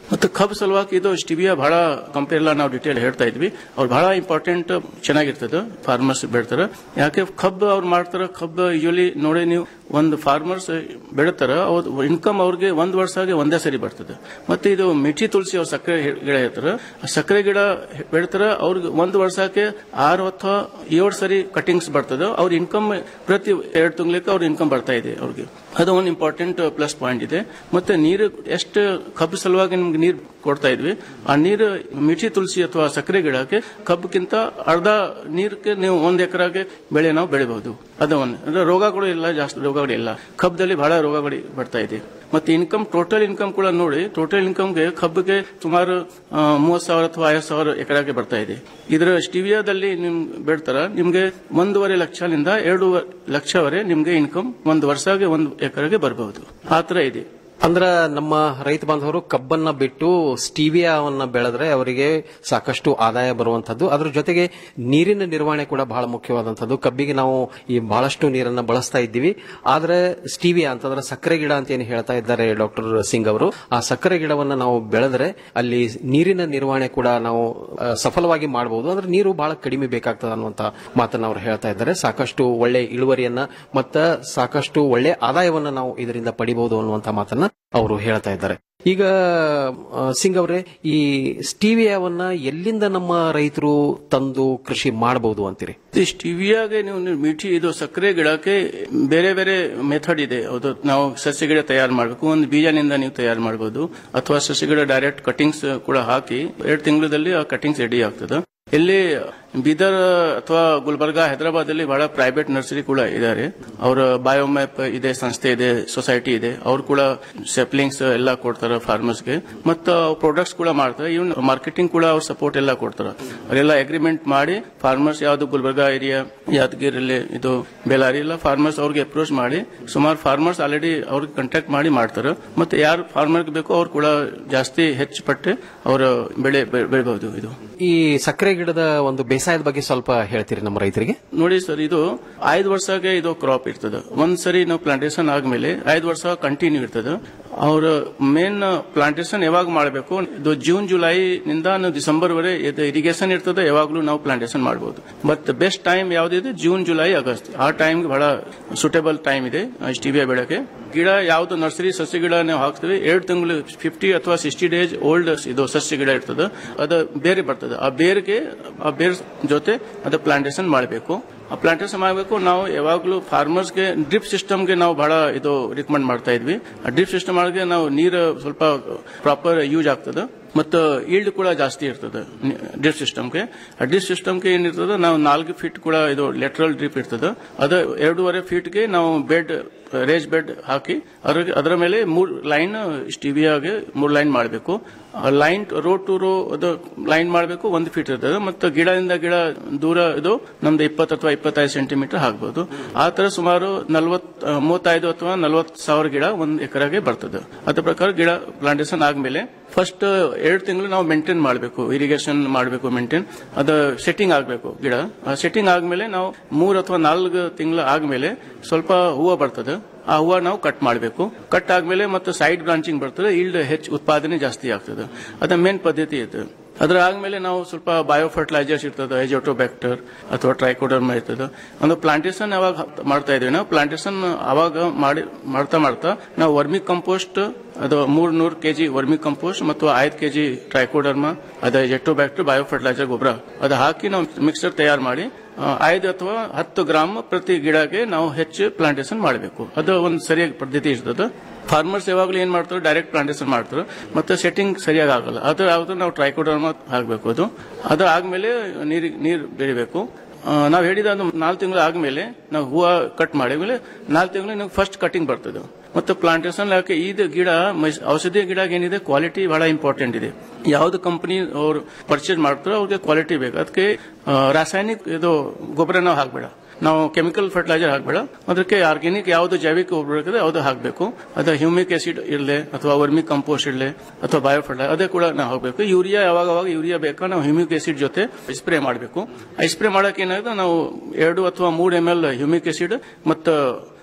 ಮತ್ತು ಕಬ್ ಸಲುವಾಗಿ ಇದು ಸ್ಟಿವಿಯಾ ಬಹಳ ಕಂಪನಿ ಎಲ್ಲ ನಾವು ಡಿಟೇಲ್ ಹೇಳ್ತಾ ಇದ್ವಿ ಅವ್ರು ಬಹಳ ಇಂಪಾರ್ಟೆಂಟ್ ಚೆನ್ನಾಗಿರ್ತದೆ ಫಾರ್ಮರ್ಸ್ ಬೆಳಿತಾರ ಯಾಕೆ ಕಬ್ ಅವ್ರು ಮಾಡ್ತಾರ ಕಬ್ ಯೂಲಿ ನೋಡಿ ನೀವು ಒಂದು ಫಾರ್ಮರ್ಸ್ ಬೆಳಿತಾರ ಅವ್ರ ಇನ್ಕಮ್ ಅವ್ರಿಗೆ ಒಂದ್ ವರ್ಷ ಆಗಿ ಒಂದೇ ಸರಿ ಬರ್ತದೆ ಮತ್ತೆ ಇದು ಮಿಠಿ ತುಳಸಿ ಅವ್ರ ಸಕ್ಕರೆ ಗಿಡ ಇರ್ತಾರ ಆ ಸಕ್ಕರೆ ಗಿಡ ಬೆಳಿತಾರ ಅವ್ರಿಗೆ ಒಂದು ವರ್ಷಕ್ಕೆ ಆರು ಅಥವಾ ಏಳು ಸರಿ ಕಟಿಂಗ್ಸ್ ಬರ್ತದೆ ಅವ್ರ ಇನ್ಕಮ್ ಪ್ರತಿ ಎರಡು ತಿಂಗಳಿಗೆ ಅವ್ರ ಇನ್ಕಮ್ ಬರ್ತಾ ಇದೆ ಅವ್ರಿಗೆ ಅದು ಒಂದು ಇಂಪಾರ್ಟೆಂಟ್ ಪ್ಲಸ್ ಪಾಯಿಂಟ್ ಇದೆ ಮತ್ತೆ ನೀರು ಎಷ್ಟು ಕಬ್ಬು ಸಲುವಾಗಿ ನಿಮ್ಗೆ ನೀರು ಕೊಡ್ತಾ ಇದ್ವಿ ಆ ನೀರು ಮಿಠಿ ತುಳಸಿ ಅಥವಾ ಸಕ್ಕರೆ ಗಿಡಕ್ಕೆ ಕಬ್ಬಿಗಿಂತ ಅರ್ಧ ನೀರಕ್ಕೆ ನೀವು ಒಂದ್ ಎಕರೆಗೆ ಬೆಳೆ ನಾವು ಬೆಳಿಬಹುದು ಅದು ಒಂದು ಅಂದ್ರೆ ರೋಗಗಳು ಇಲ್ಲ ಜಾಸ್ತಿ ರೋಗಗಳು ಇಲ್ಲ ಕಬ್ಬದಲ್ಲಿ ಬಹಳ ರೋಗಗಳು ಬರ್ತಾ ಇದೆ ಮತ್ತೆ ಇನ್ಕಮ್ ಟೋಟಲ್ ಇನ್ಕಮ್ ಕೂಡ ನೋಡಿ ಟೋಟಲ್ ಇನ್ಕಮ್ಗೆ ಕಬ್ಬಿಗೆ ಸುಮಾರು ಮೂವತ್ ಸಾವಿರ ಅಥವಾ ಐವತ್ತು ಸಾವಿರ ಎಕರೆಗೆ ಬರ್ತಾ ಇದೆ ಇದರ ಸ್ಟಿವಿಯಾದಲ್ಲಿ ನಿಮ್ ಬೆಡ್ತಾರ ನಿಮ್ಗೆ ಒಂದೂವರೆ ಲಕ್ಷದಿಂದ ಎರಡು ಲಕ್ಷವರೆ ನಿಮ್ಗೆ ಇನ್ಕಮ್ ಒಂದು ವರ್ಷಗೆ ಒಂದು ಎಕರೆಗೆ ಬರಬಹುದು ಆ ತರ ಇದೆ ಅಂದ್ರ ನಮ್ಮ ರೈತ ಬಾಂಧವರು ಕಬ್ಬನ್ನ ಬಿಟ್ಟು ಸ್ಟೀವಿಯಾವನ್ನ ಬೆಳೆದ್ರೆ ಅವರಿಗೆ ಸಾಕಷ್ಟು ಆದಾಯ ಬರುವಂತದ್ದು ಅದ್ರ ಜೊತೆಗೆ ನೀರಿನ ನಿರ್ವಹಣೆ ಕೂಡ ಬಹಳ ಮುಖ್ಯವಾದಂತದ್ದು ಕಬ್ಬಿಗೆ ನಾವು ಈ ಬಹಳಷ್ಟು ನೀರನ್ನ ಬಳಸ್ತಾ ಇದ್ದೀವಿ ಆದ್ರೆ ಸ್ಟೀವಿಯಾ ಅಂತಂದ್ರೆ ಸಕ್ಕರೆ ಗಿಡ ಅಂತ ಏನು ಹೇಳ್ತಾ ಇದ್ದಾರೆ ಡಾಕ್ಟರ್ ಸಿಂಗ್ ಅವರು ಆ ಸಕ್ಕರೆ ಗಿಡವನ್ನ ನಾವು ಬೆಳೆದ್ರೆ ಅಲ್ಲಿ ನೀರಿನ ನಿರ್ವಹಣೆ ಕೂಡ ನಾವು ಆ, ಸಫಲವಾಗಿ ಮಾಡಬಹುದು ಅಂದ್ರೆ ನೀರು ಬಹಳ ಕಡಿಮೆ ಬೇಕಾಗ್ತದೆ ಅನ್ನುವಂತ ಮಾತನ್ನ ಅವರು ಹೇಳ್ತಾ ಇದ್ದಾರೆ ಸಾಕಷ್ಟು ಒಳ್ಳೆ ಇಳುವರಿಯನ್ನ ಮತ್ತ ಸಾಕಷ್ಟು ಒಳ್ಳೆ ಆದಾಯವನ್ನ ನಾವು ಇದರಿಂದ ಪಡಿಬಹುದು ಅನ್ನುವಂತ ಮಾತನ್ನ ಅವರು ಹೇಳ್ತಾ ಇದ್ದಾರೆ ಈಗ ಆ, ಸಿಂಗ್ ಅವರೇ ಈ ಸ್ಟೀವಿಯಾವನ್ನ ಎಲ್ಲಿಂದ ನಮ್ಮ ರೈತರು ತಂದು ಕೃಷಿ ಮಾಡಬಹುದು ಅಂತೀರಿ ಈ ಸ್ಟಿವಿಯಾಗೆ ನೀವು ನೀವು ಮಿಠಿ ಇದು ಸಕ್ಕರೆ ಗಿಡಕ್ಕೆ ಬೇರೆ ಬೇರೆ ಮೆಥಡ್ ಇದೆ ಅದು ನಾವು ಸಸ್ಯ ಗಿಡ ತಯಾರು ಮಾಡಬೇಕು ಒಂದು ಬೀಜನಿಂದ ನೀವು ತಯಾರು ಮಾಡಬಹುದು ಅಥವಾ ಸಸ್ಯ ಗಿಡ ಡೈರೆಕ್ಟ್ ಕಟಿಂಗ್ಸ್ ಕೂಡ ಹಾಕಿ ಎರಡು ತಿಂಗಳಲ್ಲಿ ಆ ಕಟಿಂಗ್ಸ್ ರೆಡಿ ಆಗ್ತದೆ ಇಲ್ಲಿ ಬೀದರ್ ಅಥವಾ ಗುಲ್ಬರ್ಗಾ ಹೈದರಾಬಾದ್ ಅಲ್ಲಿ ಬಹಳ ಪ್ರೈವೇಟ್ ನರ್ಸರಿ ಕೂಡ ಇದ್ದಾರೆ ಅವರ ಬಯೋಮ್ಯಾಪ್ ಇದೆ ಸಂಸ್ಥೆ ಇದೆ ಸೊಸೈಟಿ ಇದೆ ಅವ್ರು ಕೂಡ ಸೆಪ್ಲಿಂಗ್ಸ್ ಎಲ್ಲ ಕೊಡ್ತಾರೆ ಫಾರ್ಮರ್ಸ್ಗೆ ಮತ್ತು ಪ್ರಾಡಕ್ಟ್ಸ್ ಕೂಡ ಮಾಡ್ತಾರೆ ಇವನ್ ಮಾರ್ಕೆಟಿಂಗ್ ಕೂಡ ಅವ್ರ ಸಪೋರ್ಟ್ ಎಲ್ಲ ಕೊಡ್ತಾರೆ ಅವರೆಲ್ಲ ಅಗ್ರಿಮೆಂಟ್ ಮಾಡಿ ಫಾರ್ಮರ್ಸ್ ಯಾವ್ದು ಗುಲ್ಬರ್ಗಾ ಏರಿಯಾ ಯಾದಗಿರಿಲಿ ಇದು ಬೆಲಾರಿ ಎಲ್ಲ ಫಾರ್ಮರ್ಸ್ ಅವ್ರಿಗೆ ಅಪ್ರೋಚ್ ಮಾಡಿ ಸುಮಾರು ಫಾರ್ಮರ್ಸ್ ಆಲ್ರೆಡಿ ಅವ್ರಿಗೆ ಕಾಂಟ್ಯಾಕ್ಟ್ ಮಾಡಿ ಮಾಡ್ತಾರೆ ಮತ್ತೆ ಯಾರು ಫಾರ್ಮರ್ಗೆ ಬೇಕೋ ಅವ್ರು ಕೂಡ ಜಾಸ್ತಿ ಹೆಚ್ಚು ಪಟ್ಟೆ ಅವರ ಬೆಳೆ ಬೆ- ಬೆಳಿಬಹುದು ಇದು ಈ ಸಕ್ಕರೆ ಗಿಡದ ಒಂದು ಬೇಸಾಯದ ಬಗ್ಗೆ ಸ್ವಲ್ಪ ಹೇಳ್ತೀರಿ ನಮ್ಮ ರೈತರಿಗೆ ನೋಡಿ ಸರ್ ಇದು ಐದು ವರ್ಷಕ್ಕೆ ಇದು ಕ್ರಾಪ್ ಇರ್ತದೆ ಒಂದ್ ಸರಿ ನಾವು ಪ್ಲಾಂಟೇಶನ್ ಆದ್ಮೇಲೆ ಐದು ವರ್ಷ ಕಂಟಿನ್ಯೂ ಇರ್ತದೆ ಅವ್ರ ಮೇನ್ ಪ್ಲಾಂಟೇಶನ್ ಯಾವಾಗ ಮಾಡಬೇಕು ಇದು ಜೂನ್ ಜುಲೈ ನಿಂದ ಡಿಸೆಂಬರ್ ವರೆ ಇದು ಇರಿಗೇಷನ್ ಇರ್ತದೆ ಯಾವಾಗಲೂ ನಾವು ಪ್ಲಾಂಟೇಶನ್ ಮಾಡಬಹುದು ಬಟ್ ಬೆಸ್ಟ್ ಟೈಮ್ ಯಾವ್ದಿದೆ ಜೂನ್ ಜುಲೈ ಆಗಸ್ಟ್ ಆ ಟೈಮ್ ಬಹಳ ಸೂಟೇಬಲ್ ಟೈಮ್ ಇದೆ ಸ್ಟಿವಿಯಾ ಬೆಳಕ್ಕೆ ಗಿಡ ಯಾವ್ದು ನರ್ಸರಿ ಸಸ್ಯ ಗಿಡ ನಾವು ಹಾಕ್ತೀವಿ ಎರಡು ತಿಂಗಳು ಫಿಫ್ಟಿ ಅಥವಾ ಸಿಕ್ಸ್ಟಿ ಡೇಸ್ ಓಲ್ಡ್ ಇದು ಸಸ್ಯ ಗಿಡ ಇರ್ತದೆ ಅದು ಬೇರೆ ಬರ್ತದೆ ಆ ಬೇರ್ಗೆ ಆ ಬೇರ್ ಜೊತೆ ಅದು ಪ್ಲಾಂಟೇಶನ್ ಮಾಡಬೇಕು ಆ ಪ್ಲಾಂಟೇಶನ್ ಮಾಡಬೇಕು ನಾವು ಯಾವಾಗಲೂ ಫಾರ್ಮರ್ಸ್ಗೆ ಡ್ರಿಪ್ ಸಿಸ್ಟಮ್ಗೆ ನಾವು ಬಹಳ ಇದು ರಿಕಮೆಂಡ್ ಮಾಡ್ತಾ ಇದ್ವಿ ಆ ಡ್ರಿಪ್ ಸಿಸ್ಟಮ್ ಒಳಗೆ ನಾವು ನೀರು ಸ್ವಲ್ಪ ಪ್ರಾಪರ್ ಯೂಸ್ ಆಗ್ತದೆ ಮತ್ತು ಈಲ್ಡ್ ಕೂಡ ಜಾಸ್ತಿ ಇರ್ತದೆ ಡ್ರಿಪ್ ಸಿಸ್ಟಮ್ಗೆ ಆ ಡ್ರಿಪ್ ಸಿಸ್ಟಮ್ಗೆ ಏನಿರ್ತದೆ ನಾವು ನಾಲ್ಕು ಫೀಟ್ ಕೂಡ ಇದು ಲೆಟ್ರಲ್ ಡ್ರಿಪ್ ಇರ್ತದೆ ಅದು ಎರಡೂವರೆ ಫೀಟ್ಗೆ ನಾವು ಬೆಡ್ ರೇಜ್ ಬೆಡ್ ಹಾಕಿ ಅದ್ರ ಅದರ ಮೇಲೆ ಮೂರ್ ಲೈನ್ ಸ್ಟಿವಿಯಾಗೆ ಮೂರ್ ಲೈನ್ ಮಾಡಬೇಕು ಲೈನ್ ರೋ ಟು ರೋ ಅದು ಲೈನ್ ಮಾಡಬೇಕು ಒಂದು ಫೀಟ್ ಇರ್ತದೆ ಮತ್ತು ಗಿಡದಿಂದ ಗಿಡ ದೂರ ಇದು ನಮ್ದು ಇಪ್ಪತ್ತು ಅಥವಾ ಇಪ್ಪತ್ತೈದು ಸೆಂಟಿಮೀಟರ್ ಹಾಕ್ಬೋದು ಆ ತರ ಸುಮಾರು ನಲ್ವತ್ ಆ, ಮೂವತ್ತೈದು ಅಥವಾ ನಲ್ವತ್ತು ಸಾವಿರ ಗಿಡ ಒಂದು ಎಕರೆಗೆ ಬರ್ತದೆ ಅದ್ರ ಪ್ರಕಾರ ಗಿಡ ಪ್ಲಾಂಟೇಶನ್ ಆದ್ಮೇಲೆ ಫಸ್ಟ್ ಎರಡು ತಿಂಗಳು ನಾವು ಮೇಂಟೈನ್ ಮಾಡಬೇಕು ಇರಿಗೇಷನ್ ಮಾಡಬೇಕು ಮೇಂಟೈನ್ ಅದು ಸೆಟ್ಟಿಂಗ್ ಆಗಬೇಕು ಗಿಡ ಸೆಟ್ಟಿಂಗ್ ಆದ್ಮೇಲೆ ನಾವು ಮೂರ್ ಅಥವಾ ನಾಲ್ಕು ತಿಂಗಳು ಆದ್ಮೇಲೆ ಸ್ವಲ್ಪ ಹೂವು ಬರ್ತದೆ ಆ ಹೂವು ನಾವು ಕಟ್ ಮಾಡಬೇಕು ಕಟ್ ಆದ್ಮೇಲೆ ಮತ್ತೆ ಸೈಡ್ ಬ್ರಾಂಚಿಂಗ್ ಬರ್ತದೆ ಈಲ್ಡ್ ಹೆಚ್ಚು ಉತ್ಪಾದನೆ ಜಾಸ್ತಿ ಆಗ್ತದೆ ಅದ ಮೇನ್ ಪದ್ಧತಿ ಇದೆ ಅದ್ರ ಆದ್ಮೇಲೆ ನಾವು ಸ್ವಲ್ಪ ಬಯೋ ಫರ್ಟಿಲೈಸರ್ಸ್ ಇರ್ತದೆ ಎಜೋಟೋಬ್ಯಾಕ್ಟರ್ ಅಥವಾ ಟ್ರೈಕೋಡರ್ಮ ಇರ್ತದೆ ಒಂದು ಪ್ಲಾಂಟೇಶನ್ ಯಾವಾಗ ಹ- ಮಾಡ್ತಾ ಇದೀವಿ ನಾವು ಪ್ಲಾಂಟೇಶನ್ ಅವಾಗ ಮಾಡಿ ಮಾಡ್ತಾ ಮಾಡ್ತಾ ನಾವು ವರ್ಮಿ ಕಂಪೋಸ್ಟ್ ಅದು ಮೂರ್ ನೂರು ಕೆಜಿ ವರ್ಮಿ ಕಂಪೋಸ್ಟ್ ಮತ್ತು ಐದು ಕೆಜಿ ಟ್ರೈಕೋಡರ್ಮ ಅದ ಎಜೋಟೋಬ್ಯಾಕ್ಟರ್ ಬಯೋ ಫರ್ಟಿಲೈಸರ್ ಗೊಬ್ಬರ ಅದು ಹಾಕಿ ನಾವು ಮಿಕ್ಸರ್ ತಯಾರು ಮಾಡಿ ಆ, ಐದು ಅಥವಾ ಹತ್ತು ಗ್ರಾಮ್ ಪ್ರತಿ ಗಿಡಕ್ಕೆ ನಾವು ಹೆಚ್ಚು ಪ್ಲಾಂಟೇಶನ್ ಮಾಡಬೇಕು ಅದು ಒಂದು ಸರಿಯಾಗಿ ಪದ್ಧತಿ ಇರ್ತದೆ ಫಾರ್ಮರ್ಸ್ ಯಾವಾಗಲೂ ಏನ್ ಮಾಡ್ತಾರೆ ಡೈರೆಕ್ಟ್ ಪ್ಲಾಂಟೇಶನ್ ಮಾಡ್ತಾರೆ ಮತ್ತೆ ಸೆಟ್ಟಿಂಗ್ ಸರಿಯಾಗಿ ಆಗಲ್ಲ ಅದು ಯಾವ್ದು ನಾವು ಟ್ರೈಕೋಡರ್ಮ ಹಾಕಬೇಕು ಅದು ಅದು ಆದ್ಮೇಲೆ ನೀರು ನೀರು ಬೆಳಿಬೇಕು ನಾವು ಹೇಳಿದ ಒಂದು ನಾಲ್ಕು ತಿಂಗಳು ಆದ್ಮೇಲೆ ನಾವು ಹೂವು ಕಟ್ ಮಾಡಿದ್ಮೇಲೆ ನಾಲ್ಕು ತಿಂಗಳು ನಾವು ಫಸ್ಟ್ ಕಟಿಂಗ್ ಬರ್ತದೆ ಮತ್ತು ಪ್ಲಾಂಟೇಶನ್ ಯಾಕೆ ಇದು ಗಿಡ ಮೈಸ್- ಔಷಧಿ ಗಿಡ ಏನಿದೆ ಕ್ವಾಲಿಟಿ ಬಹಳ ಇಂಪಾರ್ಟೆಂಟ್ ಇದೆ ಯಾವ್ದು ಕಂಪನಿ ಅವ್ರು ಪರ್ಚೇಸ್ ಮಾಡ್ತಾರೋ ಅವ್ರಿಗೆ ಕ್ವಾಲಿಟಿ ಬೇಕು ಅದಕ್ಕೆ ಆ, ರಾಸಾಯನಿಕ ಇದು ಗೊಬ್ಬರ ನಾವು ಹಾಕ್ಬೇಡ ನಾವು ಕೆಮಿಕಲ್ ಫರ್ಟಿಲೈಸರ್ ಹಾಕ್ಬೇಡ ಅದಕ್ಕೆ ಆರ್ಗ್ಯಾನಿಕ್ ಯಾವ್ದು ಜೈವಿಕ ಗೊಬ್ಬರ ಇರ್ತದೆ ಯಾವ್ದು ಹಾಕಬೇಕು ಅದು ಹ್ಯೂಮಿಕ್ ಆಸಿಡ್ ಇರಲಿ ಅಥವಾ ವರ್ಮಿ ಕಂಪೋಸ್ಟ್ ಇರಲಿ ಅಥವಾ ಬಯೋ ಫರ್ಟಿಲೈಸರ್ ಅದೇ ಕೂಡ ನಾವು ಹಾಕಬೇಕು ಯೂರಿಯಾ ಯಾವಾಗ ಅವಾಗ ಯೂರಿಯಾ ಬೇಕಾ ನಾವು ಹ್ಯೂಮಿಕ್ ಆಸಿಡ್ ಜೊತೆ ಸ್ಪ್ರೇ ಮಾಡಬೇಕು ಆ ಸ್ಪ್ರೇ ಮಾಡಕ್ಕೆ ಏನಾಗುತ್ತೆ ನಾವು ಎರಡು ಅಥವಾ ಮೂರು ಎಮ್ ಎಲ್ ಹ್ಯೂಮಿಕ್ ಆಸಿಡ್ ಮತ್ತು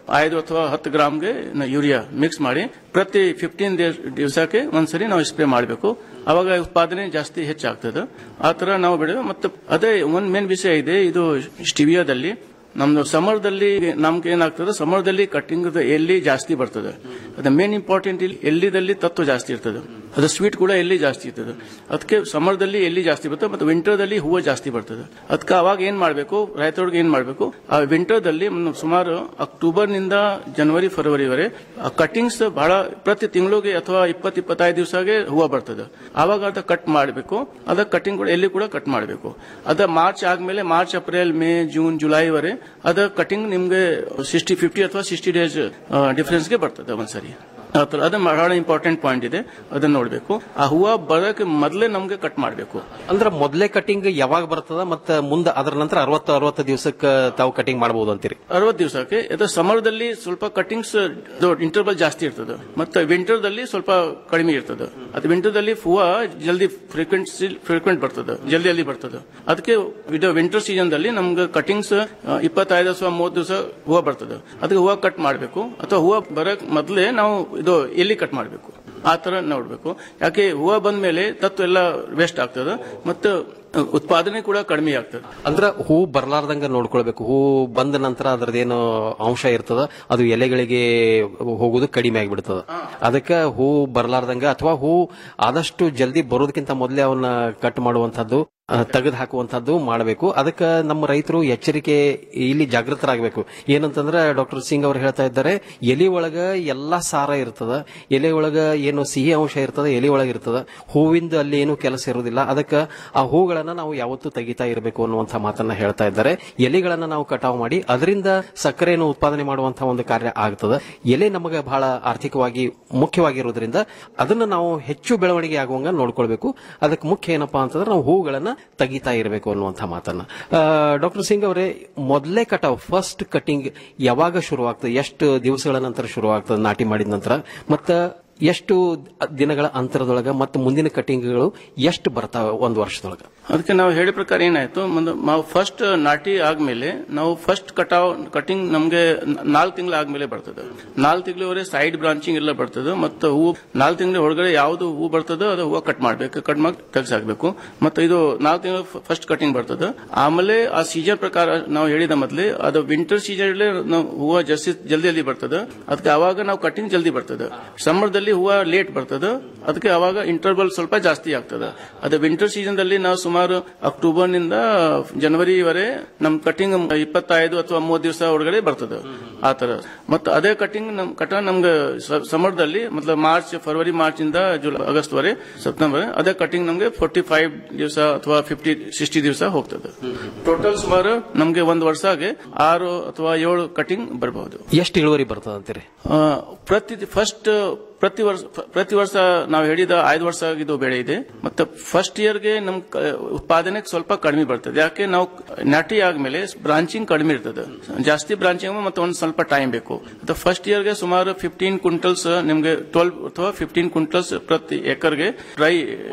ಐದು ಅಥವಾ ಹತ್ತು ಗ್ರಾಮ್ಗೆ ಯೂರಿಯಾ ಮಿಕ್ಸ್ ಮಾಡಿ ಪ್ರತಿ ಫಿಫ್ಟೀನ್ ದಿವಸಕ್ಕೆ ಒಂದ್ಸರಿ ನಾವು ಸ್ಪ್ರೇ ಮಾಡಬೇಕು ಅವಾಗ ಉತ್ಪಾದನೆ ಜಾಸ್ತಿ ಹೆಚ್ಚಾಗ್ತದೆ ಆ ತರ ನಾವು ಬೆಳೆ ಮತ್ತೆ ಅದೇ ಒಂದ್ ಮೇನ್ ವಿಷಯ ಇದೆ ಇದು ಸ್ಟಿವಿಯಾದಲ್ಲಿ ನಮ್ದು ಸಮರದಲ್ಲಿ ನಮ್ಗೆ ಏನಾಗ್ತದೆ ಸಮರದಲ್ಲಿ ಕಟ್ಟಿಂಗ್ ಎಲ್ಲಿ ಜಾಸ್ತಿ ಬರ್ತದೆ ಅದು ಮೇನ್ ಇಂಪಾರ್ಟೆಂಟ್ ಇಲ್ಲಿ ಎಲ್ಲಿದಲ್ಲಿ ತತ್ವ ಜಾಸ್ತಿ ಇರ್ತದೆ ಅದು ಸ್ವೀಟ್ ಕೂಡ ಎಲ್ಲಿ ಜಾಸ್ತಿ ಇರ್ತದೆ ಅದಕ್ಕೆ ಸಮರದಲ್ಲಿ ಎಲ್ಲಿ ಜಾಸ್ತಿ ಬರ್ತದೆ ಮತ್ತು ವಿಂಟರ್ದಲ್ಲಿ ಹೂವು ಜಾಸ್ತಿ ಬರ್ತದೆ ಅದಕ್ಕೆ ಅವಾಗ ಏನ್ ಮಾಡಬೇಕು ರೈತರಿಗೆ ಏನ್ ಮಾಡಬೇಕು ಆ ವಿಂಟರ್ದಲ್ಲಿ ಸುಮಾರು ಅಕ್ಟೋಬರ್ ನಿಂದ ಜನವರಿ ಫೆಬ್ರವರಿವರೆ ಕಟ್ಟಿಂಗ್ಸ್ ಬಹಳ ಪ್ರತಿ ತಿಂಗಳಿಗೆ ಅಥವಾ ಇಪ್ಪತ್ತು ಇಪ್ಪತ್ತೈದು ದಿವಸಗೆ ಹೂವು ಬರ್ತದೆ ಆವಾಗ ಅದ ಕಟ್ ಮಾಡಬೇಕು ಅದ ಕಟ್ಟಿಂಗ್ ಕೂಡ ಎಲ್ಲಿ ಕೂಡ ಕಟ್ ಮಾಡಬೇಕು ಅದ ಮಾರ್ಚ್ ಆದ್ಮೇಲೆ ಮಾರ್ಚ್ ಏಪ್ರಿಲ್ ಮೇ ಜೂನ್ ಜುಲೈವರೆ ಅದ ಕಟಿಂಗ್ ನಿಮ್ಗೆ ಸಿಕ್ಸ್ಟಿ ಫಿಫ್ಟಿ ಅಥವಾ ಸಿಕ್ಸ್ಟಿ ಡೇಸ್ ಡಿಫರೆನ್ಸ್ಗೆ ಬರ್ತದೆ ಒಂದ್ಸರಿ ಆ ಥರ ಅದು ಬಹಳ ಇಂಪಾರ್ಟೆಂಟ್ ಪಾಯಿಂಟ್ ಇದೆ ಅದನ್ನ ನೋಡಬೇಕು ಆ ಹೂವು ಬರೋಕೆ ಮೊದಲೇ ನಮ್ಗೆ ಕಟ್ ಮಾಡಬೇಕು ಅಂದ್ರೆ ಮೊದಲೇ ಕಟಿಂಗ್ ಯಾವಾಗ ಬರ್ತದ ಮತ್ತೆ ಮುಂದೆ ಅದರ ನಂತರ ಅರವತ್ತು ಅರವತ್ತು ದಿವಸಕ್ಕೆ ತಾವು ಕಟಿಂಗ್ ಮಾಡಬಹುದು ಅಂತೀರಿ ಅರವತ್ತು ದಿವಸಕ್ಕೆ ಅದು ಸಮರದಲ್ಲಿ ಸ್ವಲ್ಪ ಕಟಿಂಗ್ಸ್ ಇಂಟರ್ವಲ್ ಜಾಸ್ತಿ ಇರ್ತದೆ ಮತ್ತೆ ವಿಂಟರ್ದಲ್ಲಿ ಸ್ವಲ್ಪ ಕಡಿಮೆ ಇರ್ತದೆ ಅದು ವಿಂಟರ್ದಲ್ಲಿ ಹೂವು ಜಲ್ದಿ ಫ್ರೀಕ್ವೆನ್ಸಿ ಫ್ರೀಕ್ವೆಂಟ್ ಬರ್ತದೆ ಜಲ್ದಿ ಅಲ್ಲಿ ಬರ್ತದೆ ಅದಕ್ಕೆ ಇದು ವಿಂಟರ್ ಸೀಸನ್ ದಲ್ಲಿ ನಮ್ಗೆ ಕಟಿಂಗ್ಸ್ ಇಪ್ಪತ್ತೈದು ಅಥವಾ ಮೂವತ್ತು ದಿವಸ ಹೂವು ಬರ್ತದೆ ಅದಕ್ಕೆ ಹೂವು ಕಟ್ ಮಾಡಬೇಕು ಅಥವಾ ಹೂವು ಬರಕ್ ಮೊದಲೇ ನಾವು ಇದು ಎಲ್ಲಿ ಕಟ್ ಮಾಡಬೇಕು ಆ ತರ ನೋಡ್ಬೇಕು ಯಾಕೆ ಹೂವು ಬಂದ ಮೇಲೆ ತತ್ವ ಎಲ್ಲ ವೇಸ್ಟ್ ಆಗ್ತದೆ ಮತ್ತು ಉತ್ಪಾದನೆ ಕೂಡ ಕಡಿಮೆ ಆಗ್ತದೆ ಅಂದ್ರ ಹೂ ಬರ್ಲಾರ್ದಂಗ ನೋಡ್ಕೊಳ್ಬೇಕು ಹೂ ಬಂದ ನಂತರ ಅದ್ರದ್ದೇನು ಅಂಶ ಇರ್ತದ ಅದು ಎಲೆಗಳಿಗೆ ಹೋಗುದು ಕಡಿಮೆ ಆಗಿಬಿಡ್ತದ ಅದಕ್ಕೆ ಹೂ ಬರ್ಲಾರ್ದಂಗ ಅಥವಾ ಹೂ ಆದಷ್ಟು ಜಲ್ದಿ ಬರೋದಕ್ಕಿಂತ ಮೊದಲೇ ಅವನ್ನ ಕಟ್ ಮಾಡುವಂತದ್ದು ತೆಗೆದು ಹಾಕುವಂತದ್ದು ಮಾಡಬೇಕು ಅದಕ್ಕೆ ನಮ್ಮ ರೈತರು ಎಚ್ಚರಿಕೆ ಇಲ್ಲಿ ಜಾಗೃತರಾಗಬೇಕು ಏನಂತಂದ್ರೆ ಡಾಕ್ಟರ್ ಸಿಂಗ್ ಅವರು ಹೇಳ್ತಾ ಇದ್ದಾರೆ ಎಲಿ ಒಳಗ ಎಲ್ಲಾ ಸಾರ ಇರ್ತದ ಎಲೆ ಒಳಗ ಏನು ಸಿಹಿ ಅಂಶ ಇರ್ತದ ಎಲೆ ಒಳಗ ಇರ್ತದ ಹೂವಿಂದ ಅಲ್ಲಿ ಏನು ಕೆಲಸ ಇರುವುದಿಲ್ಲ ಅದಕ್ಕೆ ಆ ಹೂಗಳನ್ನ ನಾವು ಯಾವತ್ತೂ ತೆಗಿತಾ ಇರಬೇಕು ಅನ್ನುವಂಥ ಮಾತನ್ನ ಹೇಳ್ತಾ ಇದ್ದಾರೆ ಎಲೆಗಳನ್ನ ನಾವು ಕಟಾವು ಮಾಡಿ ಅದರಿಂದ ಸಕ್ಕರೆಯನ್ನು ಉತ್ಪಾದನೆ ಮಾಡುವಂತಹ ಒಂದು ಕಾರ್ಯ ಆಗ್ತದೆ ಎಲೆ ನಮಗೆ ಬಹಳ ಆರ್ಥಿಕವಾಗಿ ಮುಖ್ಯವಾಗಿರೋದ್ರಿಂದ ಅದನ್ನ ನಾವು ಹೆಚ್ಚು ಬೆಳವಣಿಗೆ ಆಗುವಂಗ ನೋಡ್ಕೊಳ್ಬೇಕು ಅದಕ್ಕೆ ಮುಖ್ಯ ಏನಪ್ಪಾ ಅಂತಂದ್ರೆ ನಾವು ಹೂಗಳನ್ನ ತೆಗಿತಾ ಇರಬೇಕು ಅನ್ನುವಂಥ ಮಾತನ್ನ ಡಾಕ್ಟರ್ ಸಿಂಗ್ ಅವರೇ ಮೊದಲೇ ಕಟಾವ್ ಫಸ್ಟ್ ಕಟಿಂಗ್ ಯಾವಾಗ ಶುರುವಾಗ್ತದೆ ಎಷ್ಟು ದಿವಸಗಳ ನಂತರ ಶುರುವಾಗ್ತದೆ ನಾಟಿ ಮಾಡಿದ ನಂತರ ಮತ್ತ ಎಷ್ಟು ದಿನಗಳ ಅಂತರದೊಳಗ ಮತ್ತು ಮುಂದಿನ ಕಟಿಂಗ್ಗಳು ಎಷ್ಟು ಬರ್ತಾವೆ ಒಂದು ವರ್ಷದೊಳಗ ಅದಕ್ಕೆ ನಾವು ಹೇಳಿದ ಪ್ರಕಾರ ಏನಾಯ್ತು ಮುಂದೆ ನಾವು ಫಸ್ಟ್ ನಾಟಿ ಆದ್ಮೇಲೆ ನಾವು ಫಸ್ಟ್ ಕಟಾವ್ ಕಟಿಂಗ್ ನಮ್ಗೆ ನಾಲ್ಕು ತಿಂಗಳ ಆದ್ಮೇಲೆ ಬರ್ತದೆ ನಾಲ್ಕು ತಿಂಗಳವರೆ ಸೈಡ್ ಬ್ರಾಂಚಿಂಗ್ ಎಲ್ಲ ಬರ್ತದೆ ಮತ್ತು ಹೂ ನಾಲ್ಕು ತಿಂಗಳ ಒಳಗಡೆ ಯಾವ್ದು ಹೂ ಬರ್ತದೋ ಅದು ಹೂವು ಕಟ್ ಮಾಡ್ಬೇಕು ಕಟ್ ಮಾಡಿ ತೆಗ್ಸಾಕ್ಬೇಕು ಮತ್ತು ಇದು ನಾಲ್ಕು ತಿಂಗಳು ಫಸ್ಟ್ ಕಟಿಂಗ್ ಬರ್ತದೆ ಆಮೇಲೆ ಆ ಸೀಸನ್ ಪ್ರಕಾರ ನಾವು ಹೇಳಿದ ಮೊದಲೇ ಅದು ವಿಂಟರ್ ಸೀಸನ್ ನಾವು ಹೂವು ಜಾಸ್ತಿ ಜಲ್ದಿ ಜಲ್ದಿ ಬರ್ತದೆ ಅದಕ್ಕೆ ಅವಾಗ ನಾವು ಕಟಿಂಗ್ ಜಲ್ದಿ ಬರ್ತದೆ ಸಮರದಲ್ಲಿ ಹೂವು ಲೇಟ್ ಬರ್ತದೆ ಅದಕ್ಕೆ ಅವಾಗ ಇಂಟರ್ವಲ್ ಸ್ವಲ್ಪ ಜಾಸ್ತಿ ಆಗ್ತದೆ ಅದು ವಿಂಟರ್ ಸೀಸನ್ ದಲ್ಲಿ ನಾವು ಸುಮಾರು ಅಕ್ಟೋಬರ್ ನಿಂದ ಜನವರಿವರೆ ನಮ್ ಕಟಿಂಗ್ ಇಪ್ಪತ್ತೈದು ಅಥವಾ ಮೂವತ್ತು ದಿವಸ ಒಳಗಡೆ ಬರ್ತದೆ ಆ ತರ ಮತ್ತು ಅದೇ ಕಟಿಂಗ್ ನಮ್ ಕಟ ನಮ್ಗೆ ಸಮರದಲ್ಲಿ ಮತ್ಲ ಮಾರ್ಚ್ ಫೆಬ್ರವರಿ ಮಾರ್ಚ್ ಇಂದ ಜುಲೈ ಆಗಸ್ಟ್ ವರೆ ಸೆಪ್ಟೆಂಬರ್ ಅದೇ ಕಟಿಂಗ್ ನಮ್ಗೆ ಫೋರ್ಟಿ ಫೈವ್ ದಿವಸ ಅಥವಾ ಫಿಫ್ಟಿ ಸಿಕ್ಸ್ಟಿ ದಿವಸ ಹೋಗ್ತದೆ ಟೋಟಲ್ ಸುಮಾರು ನಮ್ಗೆ ಒಂದು ವರ್ಷಗೆ ಆರು ಅಥವಾ ಏಳು ಕಟಿಂಗ್ ಬರಬಹುದು ಎಷ್ಟು ಇಳುವರಿ ಬರ್ತದೆ ಅಂತೀರಿ ಆ, ಪ್ರತಿ ಫಸ್ಟ್ ಪ್ರತಿ ವರ್ಷ ಪ್ರತಿ ವರ್ಷ ನಾವು ಹೇಳಿದ ಐದು ವರ್ಷ ಇದು ಬೆಳೆ ಇದೆ ಮತ್ತೆ ಫಸ್ಟ್ ಇಯರ್ಗೆ ನಮ್ ಕ- ಉತ್ಪಾದನೆ ಸ್ವಲ್ಪ ಕಡಿಮೆ ಬರ್ತದೆ ಯಾಕೆ ನಾವು ನಾಟಿ ಆದ್ಮೇಲೆ ಬ್ರಾಂಚಿಂಗ್ ಕಡಿಮೆ ಇರ್ತದೆ ಜಾಸ್ತಿ ಬ್ರಾಂಚಿಂಗ್ ಮತ್ತೆ ಒಂದು ಸ್ವಲ್ಪ ಟೈಮ್ ಬೇಕು ಫಸ್ಟ್ ಇಯರ್ಗೆ ಸುಮಾರು ಫಿಫ್ಟೀನ್ ಕ್ವಿಂಟಲ್ಸ್ ನಿಮ್ಗೆ ಟ್ವೆಲ್ ಅಥವಾ ಫಿಫ್ಟೀನ್ ಕ್ವಿಂಟಲ್ಸ್ ಪ್ರತಿ ಎಕರ್ಗೆ ಡ್ರೈ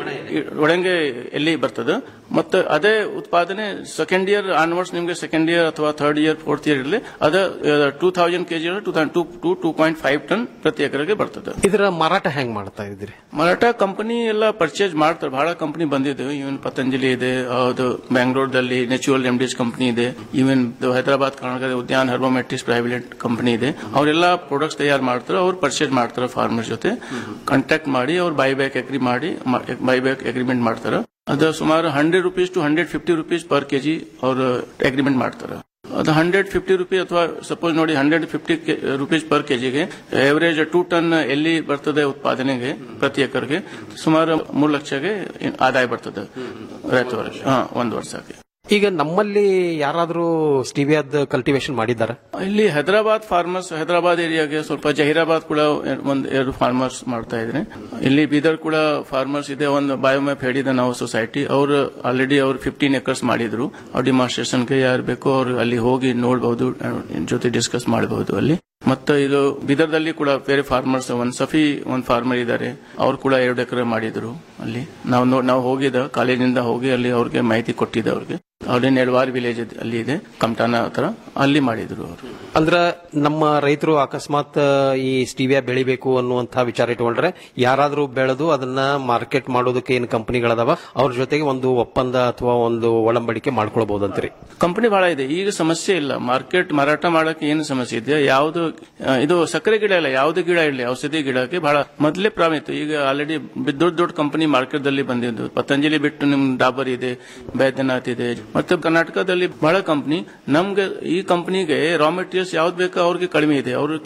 ಒಳಗೆ ಎಲ್ಲಿ ಬರ್ತದೆ ಮತ್ತೆ ಅದೇ ಉತ್ಪಾದನೆ ಸೆಕೆಂಡ್ ಇಯರ್ ಆನ್ವರ್ಡ್ಸ್ ನಿಮ್ಗೆ ಸೆಕೆಂಡ್ ಇಯರ್ ಅಥವಾ ಥರ್ಡ್ ಇಯರ್ ಫೋರ್ತ್ ಇಯರ್ ಇರಲಿ ಅದ two thousand KG two two two two point five ton ಪ್ರತಿ ಎಕರೆಗೆ ಬರ್ತದೆ ಇದರ ಮಾರಾಟ ಹೆಂಗ್ ಮಾಡ್ತಾ ಇದ್ದೀರಿ ಮರಾಠ ಕಂಪನಿ ಎಲ್ಲ ಪರ್ಚೇಸ್ ಮಾಡ್ತಾರೆ ಬಹಳ ಕಂಪನಿ ಬಂದಿದೆ ಇವನ್ ಪತಂಜಲಿ ಇದೆ ಅದು ಬ್ಯಾಂಗ್ಳೂರ್ದಲ್ಲಿ ನ್ಯಾಚುರಲ್ ರೆಮಿಡೀಸ್ ಕಂಪನಿ ಇದೆ ಈವನ್ ಹೈದರಾಬಾದ್ ಕರ್ನಾಟಕದ ಉದ್ಯಾನ ಹರ್ಬೋಮೆಟ್ರಿಸ್ ಪ್ರೈವೇಟ್ ಕಂಪನಿ ಇದೆ ಅವರೆಲ್ಲ ಪ್ರಾಡಕ್ಟ್ಸ್ ತಯಾರು ಮಾಡ್ತಾರೆ ಅವ್ರು ಪರ್ಚೇಸ್ ಮಾಡ್ತಾರೆ ಫಾರ್ಮರ್ ಜೊತೆ ಕಾಂಟ್ಯಾಕ್ಟ್ ಮಾಡಿ ಅವ್ರು ಬೈ ಬ್ಯಾಕ್ ಅಗ್ರಿ ಮಾಡಿ ಬೈ ಬ್ಯಾಕ್ ಅಗ್ರಿಮೆಂಟ್ ಮಾಡ್ತಾರೆ ಅದು ಸುಮಾರು hundred rupees to hundred fifty rupees per KG ಅವರು ಅಗ್ರಿಮೆಂಟ್ ಮಾಡ್ತಾರೆ ಅದು ಹಂಡ್ರೆಡ್ ಫಿಫ್ಟಿ ರುಪೀಸ್ ಅಥವಾ ಸಪೋಸ್ ನೋಡಿ ಹಂಡ್ರೆಡ್ ಫಿಫ್ಟಿ ರುಪೀಸ್ ಪರ್ ಕೆಜಿಗೆ ಎವರೇಜ್ ಟೂ ಟನ್ ಎಲ್ಲಿ ಬರ್ತದೆ ಉತ್ಪಾದನೆಗೆ ಪ್ರತಿ ಎಕರ್ಗೆ ಸುಮಾರು ಮೂರು ಲಕ್ಷಗೆ ಆದಾಯ ಬರ್ತದೆ ರೈತವರಿಗೆ ಹಾ ಒಂದು ವರ್ಷಕ್ಕೆ ಈಗ ನಮ್ಮಲ್ಲಿ ಯಾರಾದರೂ ಸ್ಟೀವಿಯಾದ ಕಲ್ಟಿವೇಶನ್ ಮಾಡಿದ್ದಾರ ಇಲ್ಲಿ ಹೈದರಾಬಾದ್ ಫಾರ್ಮರ್ಸ್ ಹೈದರಾಬಾದ್ ಏರಿಯಾಗೆ ಸ್ವಲ್ಪ ಜಹೀರಾಬಾದ್ ಕೂಡ ಒಂದ್ ಎರಡು ಫಾರ್ಮರ್ಸ್ ಮಾಡ್ತಾ ಇದ್ರೆ ಇಲ್ಲಿ ಬೀದರ್ ಕೂಡ ಫಾರ್ಮರ್ಸ್ ಇದೆ ಒಂದು ಬಯೋಮ್ಯಾಪ್ ಹೇಳಿದ ನಾವು ಸೊಸೈಟಿ ಅವರು ಆಲ್ರೆಡಿ ಅವ್ರು ಫಿಫ್ಟೀನ್ ಎಕರ್ಸ್ ಮಾಡಿದ್ರು ಅವ್ರ ಡಿಮಾನ್ಸ್ಟ್ರೇಷನ್ಗೆ ಯಾರು ಬೇಕೋ ಅವ್ರು ಅಲ್ಲಿ ಹೋಗಿ ನೋಡಬಹುದು ಜೊತೆ ಡಿಸ್ಕಸ್ ಮಾಡಬಹುದು ಅಲ್ಲಿ ಮತ್ತೆ ಇದು ಬೀದರ್ದಲ್ಲಿ ಕೂಡ ಬೇರೆ ಫಾರ್ಮರ್ಸ್ ಒಂದ್ ಸಫಿ ಒಂದ್ ಫಾರ್ಮರ್ ಇದ್ದಾರೆ ಅವ್ರು ಕೂಡ ಎರಡು ಎಕರೆ ಮಾಡಿದ್ರು ಅಲ್ಲಿ ನಾವು ನೋ- ನಾವು ಹೋಗಿದ ಕಾಲೇಜಿಂದ ಹೋಗಿ ಅಲ್ಲಿ ಅವ್ರಿಗೆ ಮಾಹಿತಿ ಕೊಟ್ಟಿದ್ದೆ ಅವ್ರಿಗೆ ಅಲ್ಲಿ ನೆಡವಾರ್ ವಿಲೇಜ್ ಅಲ್ಲಿ ಇದೆ ಕಮಟಾನ ಹತ್ರ ಅಲ್ಲಿ ಮಾಡಿದ್ರು ಅವರು ಅಂದ್ರ ನಮ್ಮ ರೈತರು ಅಕಸ್ಮಾತ್ ಈ ಸ್ಟೀವಿಯಾ ಬೆಳಿಬೇಕು ಅನ್ನುವಂತಹ ವಿಚಾರ ಇಟ್ಕೊಂಡ್ರೆ ಯಾರಾದ್ರೂ ಬೆಳೆದು ಅದನ್ನ ಮಾರ್ಕೆಟ್ ಮಾಡೋದಕ್ಕೆ ಏನು ಕಂಪನಿಗಳದಾವ ಅವ್ರ ಜೊತೆಗೆ ಒಂದು ಒಪ್ಪಂದ ಅಥವಾ ಒಂದು ಒಡಂಬಡಿಕೆ ಮಾಡ್ಕೊಳ್ಬಹುದಂತ್ರಿ ಕಂಪನಿ ಬಹಳ ಇದೆ ಈಗ ಸಮಸ್ಯೆ ಇಲ್ಲ ಮಾರ್ಕೆಟ್ ಮಾರಾಟ ಮಾಡಕ್ಕೆ ಏನು ಸಮಸ್ಯೆ ಇದೆ ಯಾವುದು ಆ, ಇದು ಸಕ್ಕರೆ ಗಿಡ ಇಲ್ಲ ಯಾವ್ದು ಗಿಡ ಇರಲಿ ಔಷಧಿ ಗಿಡಕ್ಕೆ ಬಹಳ ಮೊದಲೇ ಪ್ರಾಬ್ಲಮ್ ಇತ್ತು ಈಗ ಆಲ್ರೆಡಿ ದೊಡ್ಡ ದೊಡ್ಡ ಕಂಪನಿ ಮಾರ್ಕೆಟ್ ದಲ್ಲಿ ಬಂದಿದ್ದು ಪತಂಜಲಿ ಬಿಟ್ಟು ನಿಮ್ ಡಾಬರ್ ಇದೆ ಬೈದ್ಯನಾಥ್ ಇದೆ ಮತ್ತೆ ಕರ್ನಾಟಕದಲ್ಲಿ ಬಹಳ ಕಂಪನಿ ನಮ್ಗೆ ಈ ಕಂಪನಿಗೆ ರಾ ಮೆಟೀರಿಯಲ್ಸ್ ಯಾವ್ದು ಬೇಕೋ ಅವ್ರಿಗೆ ಕಡಿಮೆ ಇದೆ ಅವ್ರಿಗೆ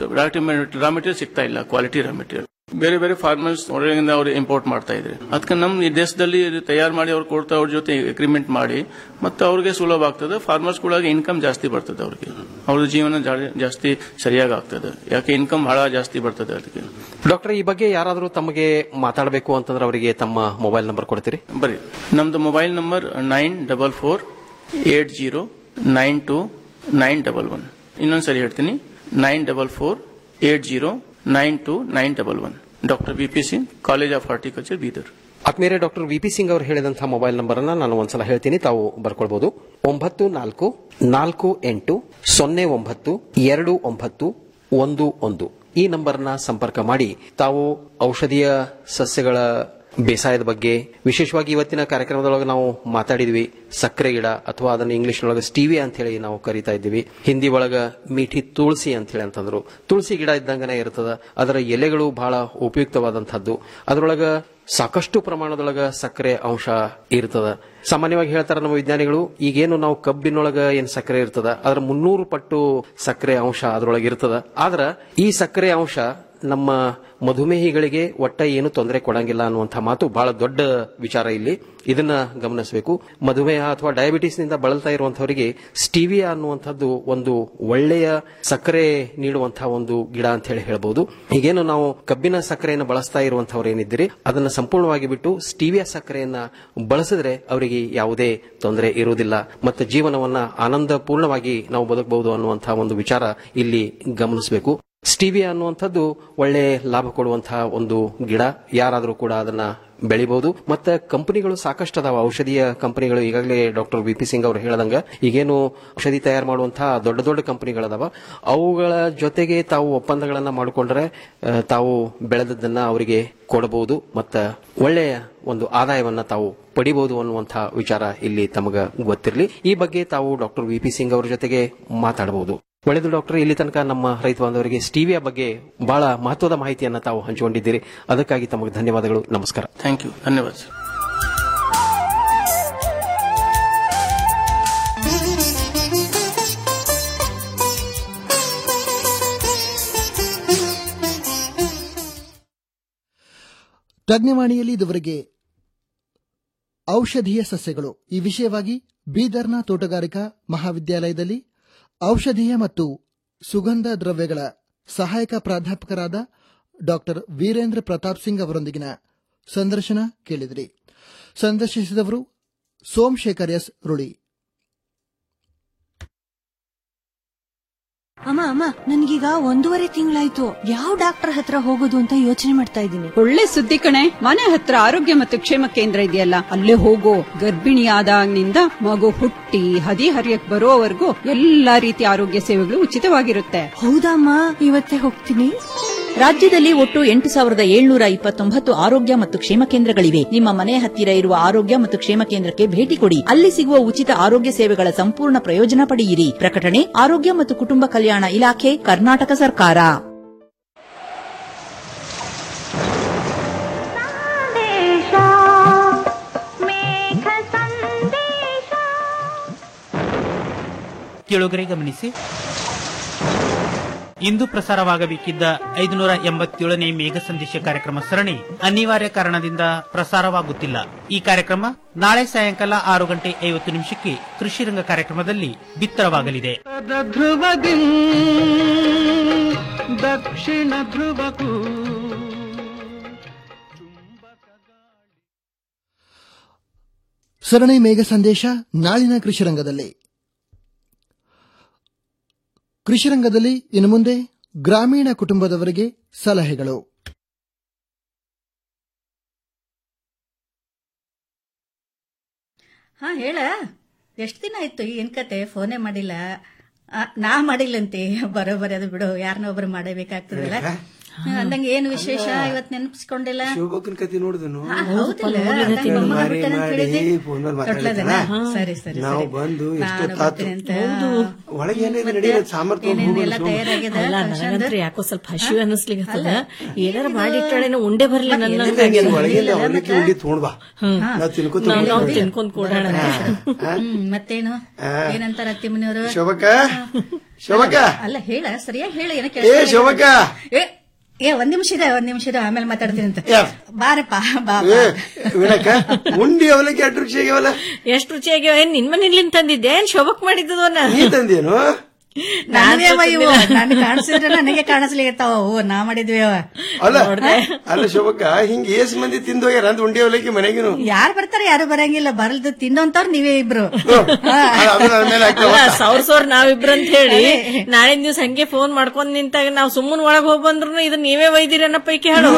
ರಾ ಮೆಟೀರಿಯಲ್ ಸಿಗ್ತಾ ಇಲ್ಲ ಕ್ವಾಲಿಟಿ ರಾ ಮೆಟೀರಿಯಲ್ ಬೇರೆ ಬೇರೆ ಫಾರ್ಮರ್ಸ್ ಹೊರಗಿಂದ ಅವರು ಇಂಪೋರ್ಟ್ ಮಾಡ್ತಾ ಇದ್ರೆ ಅದಕ್ಕೆ ನಮ್ಮ ಈ ದೇಶದಲ್ಲಿ ಇದು ತಯಾರು ಮಾಡಿ ಅವ್ರು ಕೊಡ್ತಾ ಅವ್ರ ಜೊತೆ ಅಗ್ರಿಮೆಂಟ್ ಮಾಡಿ ಮತ್ತೆ ಅವ್ರಿಗೆ ಸುಲಭ ಆಗ್ತದೆ ಫಾರ್ಮರ್ಸ್ ಕೂಡ ಇನ್ಕಮ್ ಜಾಸ್ತಿ ಬರ್ತದೆ ಅವ್ರಿಗೆ ಅವ್ರ ಜೀವನ ಜಾ- ಜಾಸ್ತಿ ಸರಿಯಾಗಿ ಆಗ್ತದೆ ಯಾಕೆ ಇನ್ಕಮ್ ಬಹಳ ಜಾಸ್ತಿ ಬರ್ತದೆ ಅದಕ್ಕೆ ಡಾಕ್ಟರ್ ಈ ಬಗ್ಗೆ ಯಾರಾದ್ರೂ ತಮಗೆ ಮಾತಾಡಬೇಕು ಅಂತಂದ್ರೆ ಅವರಿಗೆ ತಮ್ಮ ಮೊಬೈಲ್ ನಂಬರ್ ಕೊಡ್ತೀರಿ ಬರೀ ನಮ್ದು mobile number nine double four eight zero nine two nine double one ಇನ್ನೊಂದ್ಸರಿ ಹೇಳ್ತೀನಿ nine double four eight zero nine two nine double one doctor B P Singh college of horticulture Bidar ಆತ್ಮೀಯರೇ ಡಾಕ್ಟರ್ ವಿ ಪಿ ಸಿಂಗ್ ಅವರು ಹೇಳಿದಂತಹ ಮೊಬೈಲ್ ನಂಬರ್ ಅನ್ನ ನಾನು ಒಂದ್ಸಲ ಹೇಳ್ತೀನಿ ತಾವು ಬರ್ಕೊಳ್ಬಹುದು ಒಂಬತ್ತು ನಾಲ್ಕು ನಾಲ್ಕು ಎಂಟು ಸೊನ್ನೆ ಒಂಬತ್ತು ಎರಡು ಒಂಬತ್ತು ಒಂದು ಒಂದು ಈ ನಂಬರ್ನ ಸಂಪರ್ಕ ಮಾಡಿ ತಾವು ಔಷಧೀಯ ಸಸ್ಯಗಳ ಬೇಸಾಯದ ಬಗ್ಗೆ ವಿಶೇಷವಾಗಿ ಇವತ್ತಿನ ಕಾರ್ಯಕ್ರಮದೊಳಗೆ ನಾವು ಮಾತಾಡಿದ್ವಿ ಸಕ್ಕರೆ ಗಿಡ ಅಥವಾ ಅದನ್ನು ಇಂಗ್ಲಿಷ್ ನೊಳಗೆ ಸ್ಟೀವಿ ಅಂತ ಹೇಳಿ ನಾವು ಕರಿತಾ ಇದ್ದೀವಿ ಹಿಂದಿ ಒಳಗ ಮೀಠಿ ತುಳಸಿ ಅಂತ ಹೇಳಿ ಅಂತಂದ್ರು ತುಳಸಿ ಗಿಡ ಇದ್ದಂಗನೆ ಇರ್ತದ ಅದರ ಎಲೆಗಳು ಬಹಳ ಉಪಯುಕ್ತವಾದಂತಹದ್ದು ಅದರೊಳಗ ಸಾಕಷ್ಟು ಪ್ರಮಾಣದೊಳಗ ಸಕ್ಕರೆ ಅಂಶ ಇರ್ತದ ಸಾಮಾನ್ಯವಾಗಿ ಹೇಳ್ತಾರ ನಮ್ಮ ವಿಜ್ಞಾನಿಗಳು ಈಗೇನು ನಾವು ಕಬ್ಬಿನೊಳಗ ಏನ್ ಸಕ್ಕರೆ ಇರ್ತದ ಅದರ ಮುನ್ನೂರು ಪಟ್ಟು ಸಕ್ಕರೆ ಅಂಶ ಅದರೊಳಗೆ ಇರ್ತದ ಆದ್ರ ಈ ಸಕ್ಕರೆ ಅಂಶ ನಮ್ಮ ಮಧುಮೇಹಿಗಳಿಗೆ ಒಟ್ಟ ಏನು ತೊಂದರೆ ಕೊಡಂಗಿಲ್ಲ ಅನ್ನುವಂಥ ಮಾತು ಬಹಳ ದೊಡ್ಡ ವಿಚಾರ ಇಲ್ಲಿ ಇದನ್ನ ಗಮನಿಸಬೇಕು ಮಧುಮೇಹ ಅಥವಾ ಡಯಾಬಿಟಿಸ್ ನಿಂದ ಬಳಲ್ತಾ ಇರುವಂತವರಿಗೆ ಸ್ಟೀವಿಯಾ ಅನ್ನುವಂಥದ್ದು ಒಂದು ಒಳ್ಳೆಯ ಸಕ್ಕರೆ ನೀಡುವಂತಹ ಒಂದು ಗಿಡ ಅಂತ ಹೇಳಿ ಹೇಳ್ಬಹುದು ಈಗೇನು ನಾವು ಕಬ್ಬಿನ ಸಕ್ಕರೆಯನ್ನು ಬಳಸ್ತಾ ಇರುವಂತವ್ರು ಏನಿದ್ದೀರಿ ಅದನ್ನ ಸಂಪೂರ್ಣವಾಗಿ ಬಿಟ್ಟು ಸ್ಟೀವಿಯಾ ಸಕ್ಕರೆಯನ್ನ ಬಳಸಿದ್ರೆ ಅವರಿಗೆ ಯಾವುದೇ ತೊಂದರೆ ಇರುವುದಿಲ್ಲ ಮತ್ತೆ ಜೀವನವನ್ನ ಆನಂದಪೂರ್ಣವಾಗಿ ನಾವು ಬದುಕಬಹುದು ಅನ್ನುವಂತಹ ಒಂದು ವಿಚಾರ ಇಲ್ಲಿ ಗಮನಿಸಬೇಕು ಸ್ಟೀವಿಯಾ ಅನ್ನುವಂಥದ್ದು ಒಳ್ಳೆ ಲಾಭ ಕೊಡುವಂತಹ ಒಂದು ಗಿಡ ಯಾರಾದರೂ ಕೂಡ ಅದನ್ನ ಬೆಳಿಬಹುದು ಮತ್ತೆ ಕಂಪನಿಗಳು ಸಾಕಷ್ಟು ಅದಾವ ಔಷಧೀಯ ಕಂಪನಿಗಳು ಈಗಾಗಲೇ ಡಾಕ್ಟರ್ ವಿ ಪಿ ಸಿಂಗ್ ಅವರು ಹೇಳದಂಗ ಈಗೇನು ಔಷಧಿ ತಯಾರು ಮಾಡುವಂತಹ ದೊಡ್ಡ ದೊಡ್ಡ ಕಂಪನಿಗಳದಾವ ಅವುಗಳ ಜೊತೆಗೆ ತಾವು ಒಪ್ಪಂದಗಳನ್ನ ಮಾಡಿಕೊಂಡ್ರೆ ಆ, ತಾವು ಬೆಳೆದದ್ದನ್ನ ಅವರಿಗೆ ಕೊಡಬಹುದು ಮತ್ತೆ ಒಳ್ಳೆಯ ಒಂದು ಆದಾಯವನ್ನ ತಾವು ಪಡಿಬಹುದು ಅನ್ನುವಂತಹ ವಿಚಾರ ಇಲ್ಲಿ ತಮಗ ಗೊತ್ತಿರಲಿ ಈ ಬಗ್ಗೆ ತಾವು ಡಾಕ್ಟರ್ ವಿ ಪಿ ಸಿಂಗ್ ಅವರ ಜೊತೆಗೆ ಮಾತಾಡಬಹುದು ಒಳ್ಳೆಯದು ಡಾಕ್ಟರ್ ಇಲ್ಲಿ ತನಕ ನಮ್ಮ ರೈತ ಬಾಂಧವರಿಗೆ ಸ್ಟೀವಿಯಾ ಬಗ್ಗೆ ಬಹಳ ಮಹತ್ವದ ಮಾಹಿತಿಯನ್ನ ತಾವು ಹಂಚಿಕೊಂಡಿದ್ದೀರಿ ಅದಕ್ಕಾಗಿ ತಮಗೆ ಧನ್ಯವಾದಗಳು ನಮಸ್ಕಾರ ಥ್ಯಾಂಕ್ ಯು ಧನ್ಯವಾದ ಸರ್ ತಜ್ಞವಾಣಿಯಲ್ಲಿ ಇದುವರೆಗೆ ಔಷಧೀಯ ಸಸ್ಯಗಳು ಈ ವಿಷಯವಾಗಿ ಬೀದರ್ನ ತೋಟಗಾರಿಕಾ ಮಹಾವಿದ್ಯಾಲಯದಲ್ಲಿ ಔಷಧೀಯ ಮತ್ತು ಸುಗಂಧ ದ್ರವ್ಯಗಳ ಸಹಾಯಕ ಪ್ರಾಧ್ಯಾಪಕರಾದ ಡಾಕ್ಟರ್ ವೀರೇಂದ್ರ ಪ್ರತಾಪ್ ಸಿಂಗ್ ಅವರೊಂದಿಗಿನ ಸಂದರ್ಶನ ಕೇಳಿದಿರಿ ಸಂದರ್ಶಿಸಿದವರು ಸೋಮಶೇಖರ್ ಎಸ್ ರುಳಿ ಅಮ್ಮ ಅಮ್ಮ ನನ್ಗೀಗ ಒಂದೂವರೆ ತಿಂಗಳಾಯ್ತು ಯಾವ ಡಾಕ್ಟರ್ ಹತ್ರ ಹೋಗೋದು ಅಂತ ಯೋಚನೆ ಮಾಡ್ತಾ ಇದ್ದೀನಿ ಒಳ್ಳೆ ಸುದ್ದಿ ಕಣೆ ಮನೆ ಹತ್ರ ಆರೋಗ್ಯ ಮತ್ತು ಕ್ಷೇಮ ಕೇಂದ್ರ ಇದೆಯಲ್ಲ ಅಲ್ಲೇ ಹೋಗೋ ಗರ್ಭಿಣಿಯಾದಾಗಿನಿಂದ ಮಗು ಹುಟ್ಟಿ ಹದಿ ಹರಿಯಕ್ ಬರೋವರೆಗೂ ಎಲ್ಲಾ ರೀತಿಯ ಆರೋಗ್ಯ ಸೇವೆಗಳು ಉಚಿತವಾಗಿರುತ್ತೆ ಹೌದಮ್ಮ ಇವತ್ತೇ ಹೋಗ್ತೀನಿ ರಾಜ್ಯದಲ್ಲಿ ಒಟ್ಟು ಎಂಟು ಸಾವಿರದ ಏಳ್ನೂರ ಇಪ್ಪತ್ತೊಂಬತ್ತು ಆರೋಗ್ಯ ಮತ್ತು ಕ್ಷೇಮ ಕೇಂದ್ರಗಳಿವೆ ನಿಮ್ಮ ಮನೆ ಹತ್ತಿರ ಇರುವ ಆರೋಗ್ಯ ಮತ್ತು ಕ್ಷೇಮ ಕೇಂದ್ರಕ್ಕೆ ಭೇಟಿ ಕೊಡಿ ಅಲ್ಲಿ ಸಿಗುವ ಉಚಿತ ಆರೋಗ್ಯ ಸೇವೆಗಳ ಸಂಪೂರ್ಣ ಪ್ರಯೋಜನ ಪಡೆಯಿರಿ ಪ್ರಕಟಣೆ ಆರೋಗ್ಯ ಮತ್ತು ಕುಟುಂಬ ಕಲ್ಯಾಣ ಇಲಾಖೆ ಕರ್ನಾಟಕ ಸರ್ಕಾರ ಕೇಳುಗರೆ ಗಮನಿಸಿ ಇಂದು ಪ್ರಸಾರವಾಗಬೇಕಿದ್ದ ಐದುನೂರ ಎಂಬತ್ತೇಳನೇ ಮೇಘ ಸಂದೇಶ ಕಾರ್ಯಕ್ರಮ ಸರಣಿ ಅನಿವಾರ್ಯ ಕಾರಣದಿಂದ ಪ್ರಸಾರವಾಗುತ್ತಿಲ್ಲ ಈ ಕಾರ್ಯಕ್ರಮ ನಾಳೆ ಸಾಯಂಕಾಲ ಆರು ಗಂಟೆ ಐವತ್ತು ನಿಮಿಷಕ್ಕೆ ಕೃಷಿ ರಂಗ ಕಾರ್ಯಕ್ರಮದಲ್ಲಿ ಬಿತ್ತರವಾಗಲಿದೆ ಧ್ರುವದಿ ದಕ್ಷಿಣ ಧ್ರುವಕ್ಕೂ ಸರಣಿ ಮೇಘ ಸಂದೇಶ ನಾಳಿನ ಕೃಷಿರಂಗದಲ್ಲಿ ಕೃಷಿರಂಗದಲ್ಲಿ ಇನ್ನು ಮುಂದೆ ಗ್ರಾಮೀಣ ಕುಟುಂಬದವರಿಗೆ ಸಲಹೆಗಳು ಹಾ ಹೇಳ ಎಷ್ಟ್ ದಿನ ಆಯ್ತು ಏನ್ ಕತೆ ಫೋನೇ ಮಾಡಿಲ್ಲ ಆ, ನಾ ಮಾಡಿಲ್ಲಂತೆ ಬರೋಬರಿ ಅದು ಬಿಡು ಯಾರನ್ನ ಒಬ್ರು ಮಾಡಬೇಕಾಗ್ತದಲ್ಲ ಅಂದಂಗೆ ಏನು ವಿಶೇಷ ಇವತ್ ನೆನಪಿಸ್ಕೊಂಡಿಲ್ಲ ಶಿವಭಕ್ತನ ಕತೆ ನೋಡಿದನು ಆ, ಹೌದಲ್ಲ? ಅಂದಂಗೆ ಬೊಮ್ಮ ಮಾರಿ ಬಿಡ್ತೇನೆ ಅಂತ ಮಾಡಿ ಹೇಳಿದ್ದೆ. ಫೋನ್ ಮೇಲೆ ತೊಟ್ಲದಲ್ಲ? ಮಾತಾಡ್ತಾನ ಸರಿ ಸರಿ ನಾವು ಸರಿ. ಬಂದು ನಾನು ಎಷ್ಟೊತ್ತಾತು ಬರ್ತೀನಿ ಅಂತ. ಒಳಗೆ ಏನಿದೆ ನಡೀಲಿ ಸಾಮರ್ಥ್ಯ ಏನೇನ್ ಎಲ್ಲ ತಯಾರಾಗಿದೆ ಅಲ್ಲ ನನಗಂತ್ರ ಯಾಕೋ ಸ್ವಲ್ಪ ಹಸಿವು ಅನ್ನಿಸ್ಲಿಕ್ಕತ್ತದ ಏನಾರ ಮಾಡಿಟ್ಟಾಳೇನೋ ಉಂಡೆ ಬರ್ಲಿ ನನ್ನ ಒಳಗಿಂದ ಅವಲಕ್ಕಿ ಉಂಡಿ ತೊಗೊಂಡ್ ಬಾ ನಾವು ತಿನ್ಕೋತ ನಾವು ನಾವು ಹೋಗ್ತೀವಿ. ತಿನ್ಕೊಂಡ್ ಕೂಡೋಣ ಹ್ಮ್ ಮತ್ತೇನು ಆ. ಏನಂತಾರ ಅತ್ತಿಮನಿಯವರು ಶೋಭಕ್ಕ ಶೋಭಕ್ಕ ಅಲ್ಲ ಹೇಳ ಸರಿಯಾಗಿ ಹೇಳ ಏನ ಏ ಶೋಭಕ್ಕ ಏ ಏ ಒಂದ್ ನಿಮಿಷ ಇದೆ ಒಂದ್ ನಿಮಿಷ ಇದೆ ಆಮೇಲೆ ಮಾತಾಡ್ತೀನಿ ಅಂತ ಬಾರಪ್ಪ ಬಾ ಏ ವಿನಕ ಉಂಡಿ ಅವಲಕ್ಕಿ ಅಷ್ಟು ರುಚಿ ಆಗ್ಯಾವಲ್ಲ ಎಷ್ಟು ರುಚಿಯಾಗ್ಯಾವ ಏನ್ ನಿನ್ ಮನೇಲಿಂದ ತಂದಿದ್ದೆ ಏನ್ ಶೋಭಕ್ ಮಾಡಿದ್ದವನ್ನ ನೀ ತಂದೇನು ನಾವೇ ಅವ ಇವು ನನ್ ಕಾಣಿಸಿದ್ರೆ ನನಗೆ ಕಾಣಿಸ್ಲಿಕತ್ತಾವ ಓ ನಾ ಮಾಡಿದ್ವಿ ಅವ ಅಲ್ಲ ಅಲ್ಲ ಶೋಭಕ್ಕ ಹಿಂಗ ಏಸ್ ಮಂದಿ ತಿಂದು ಹೋಗ್ಯಾರ ಅಂತ ಉಂಡಿ ಅವಲಕ್ಕಿ ಮನೆಗಿನು ಯಾರು ಬರ್ತಾರೆ ಯಾರು ಬರಂಗಿಲ್ಲ ಬರಲ್ದು ತಿನ್ನೋಂತವ್ರು ನೀವೇ ಇಬ್ರು ಅಲ್ಲ ಸೌರ್ ಸೌರ್ ನಾವಿಬ್ರ ಅಂತ ಹೇಳಿ ನಾಳಿನ ದಿವ್ಸ ಹಂಗೆ ಫೋನ್ ಮಾಡ್ಕೊಂಡ್ ನಿಂತಾಗ ನಾವ್ ಸುಮ್ಮನ್ ಒಳಗ್ ಹೋಗ್ ಬಂದ್ರು ಇದನ್ನ ನೀವೇ ಒಯ್ದಿರನ್ನ ಪೈಕಿ ಹೇಳು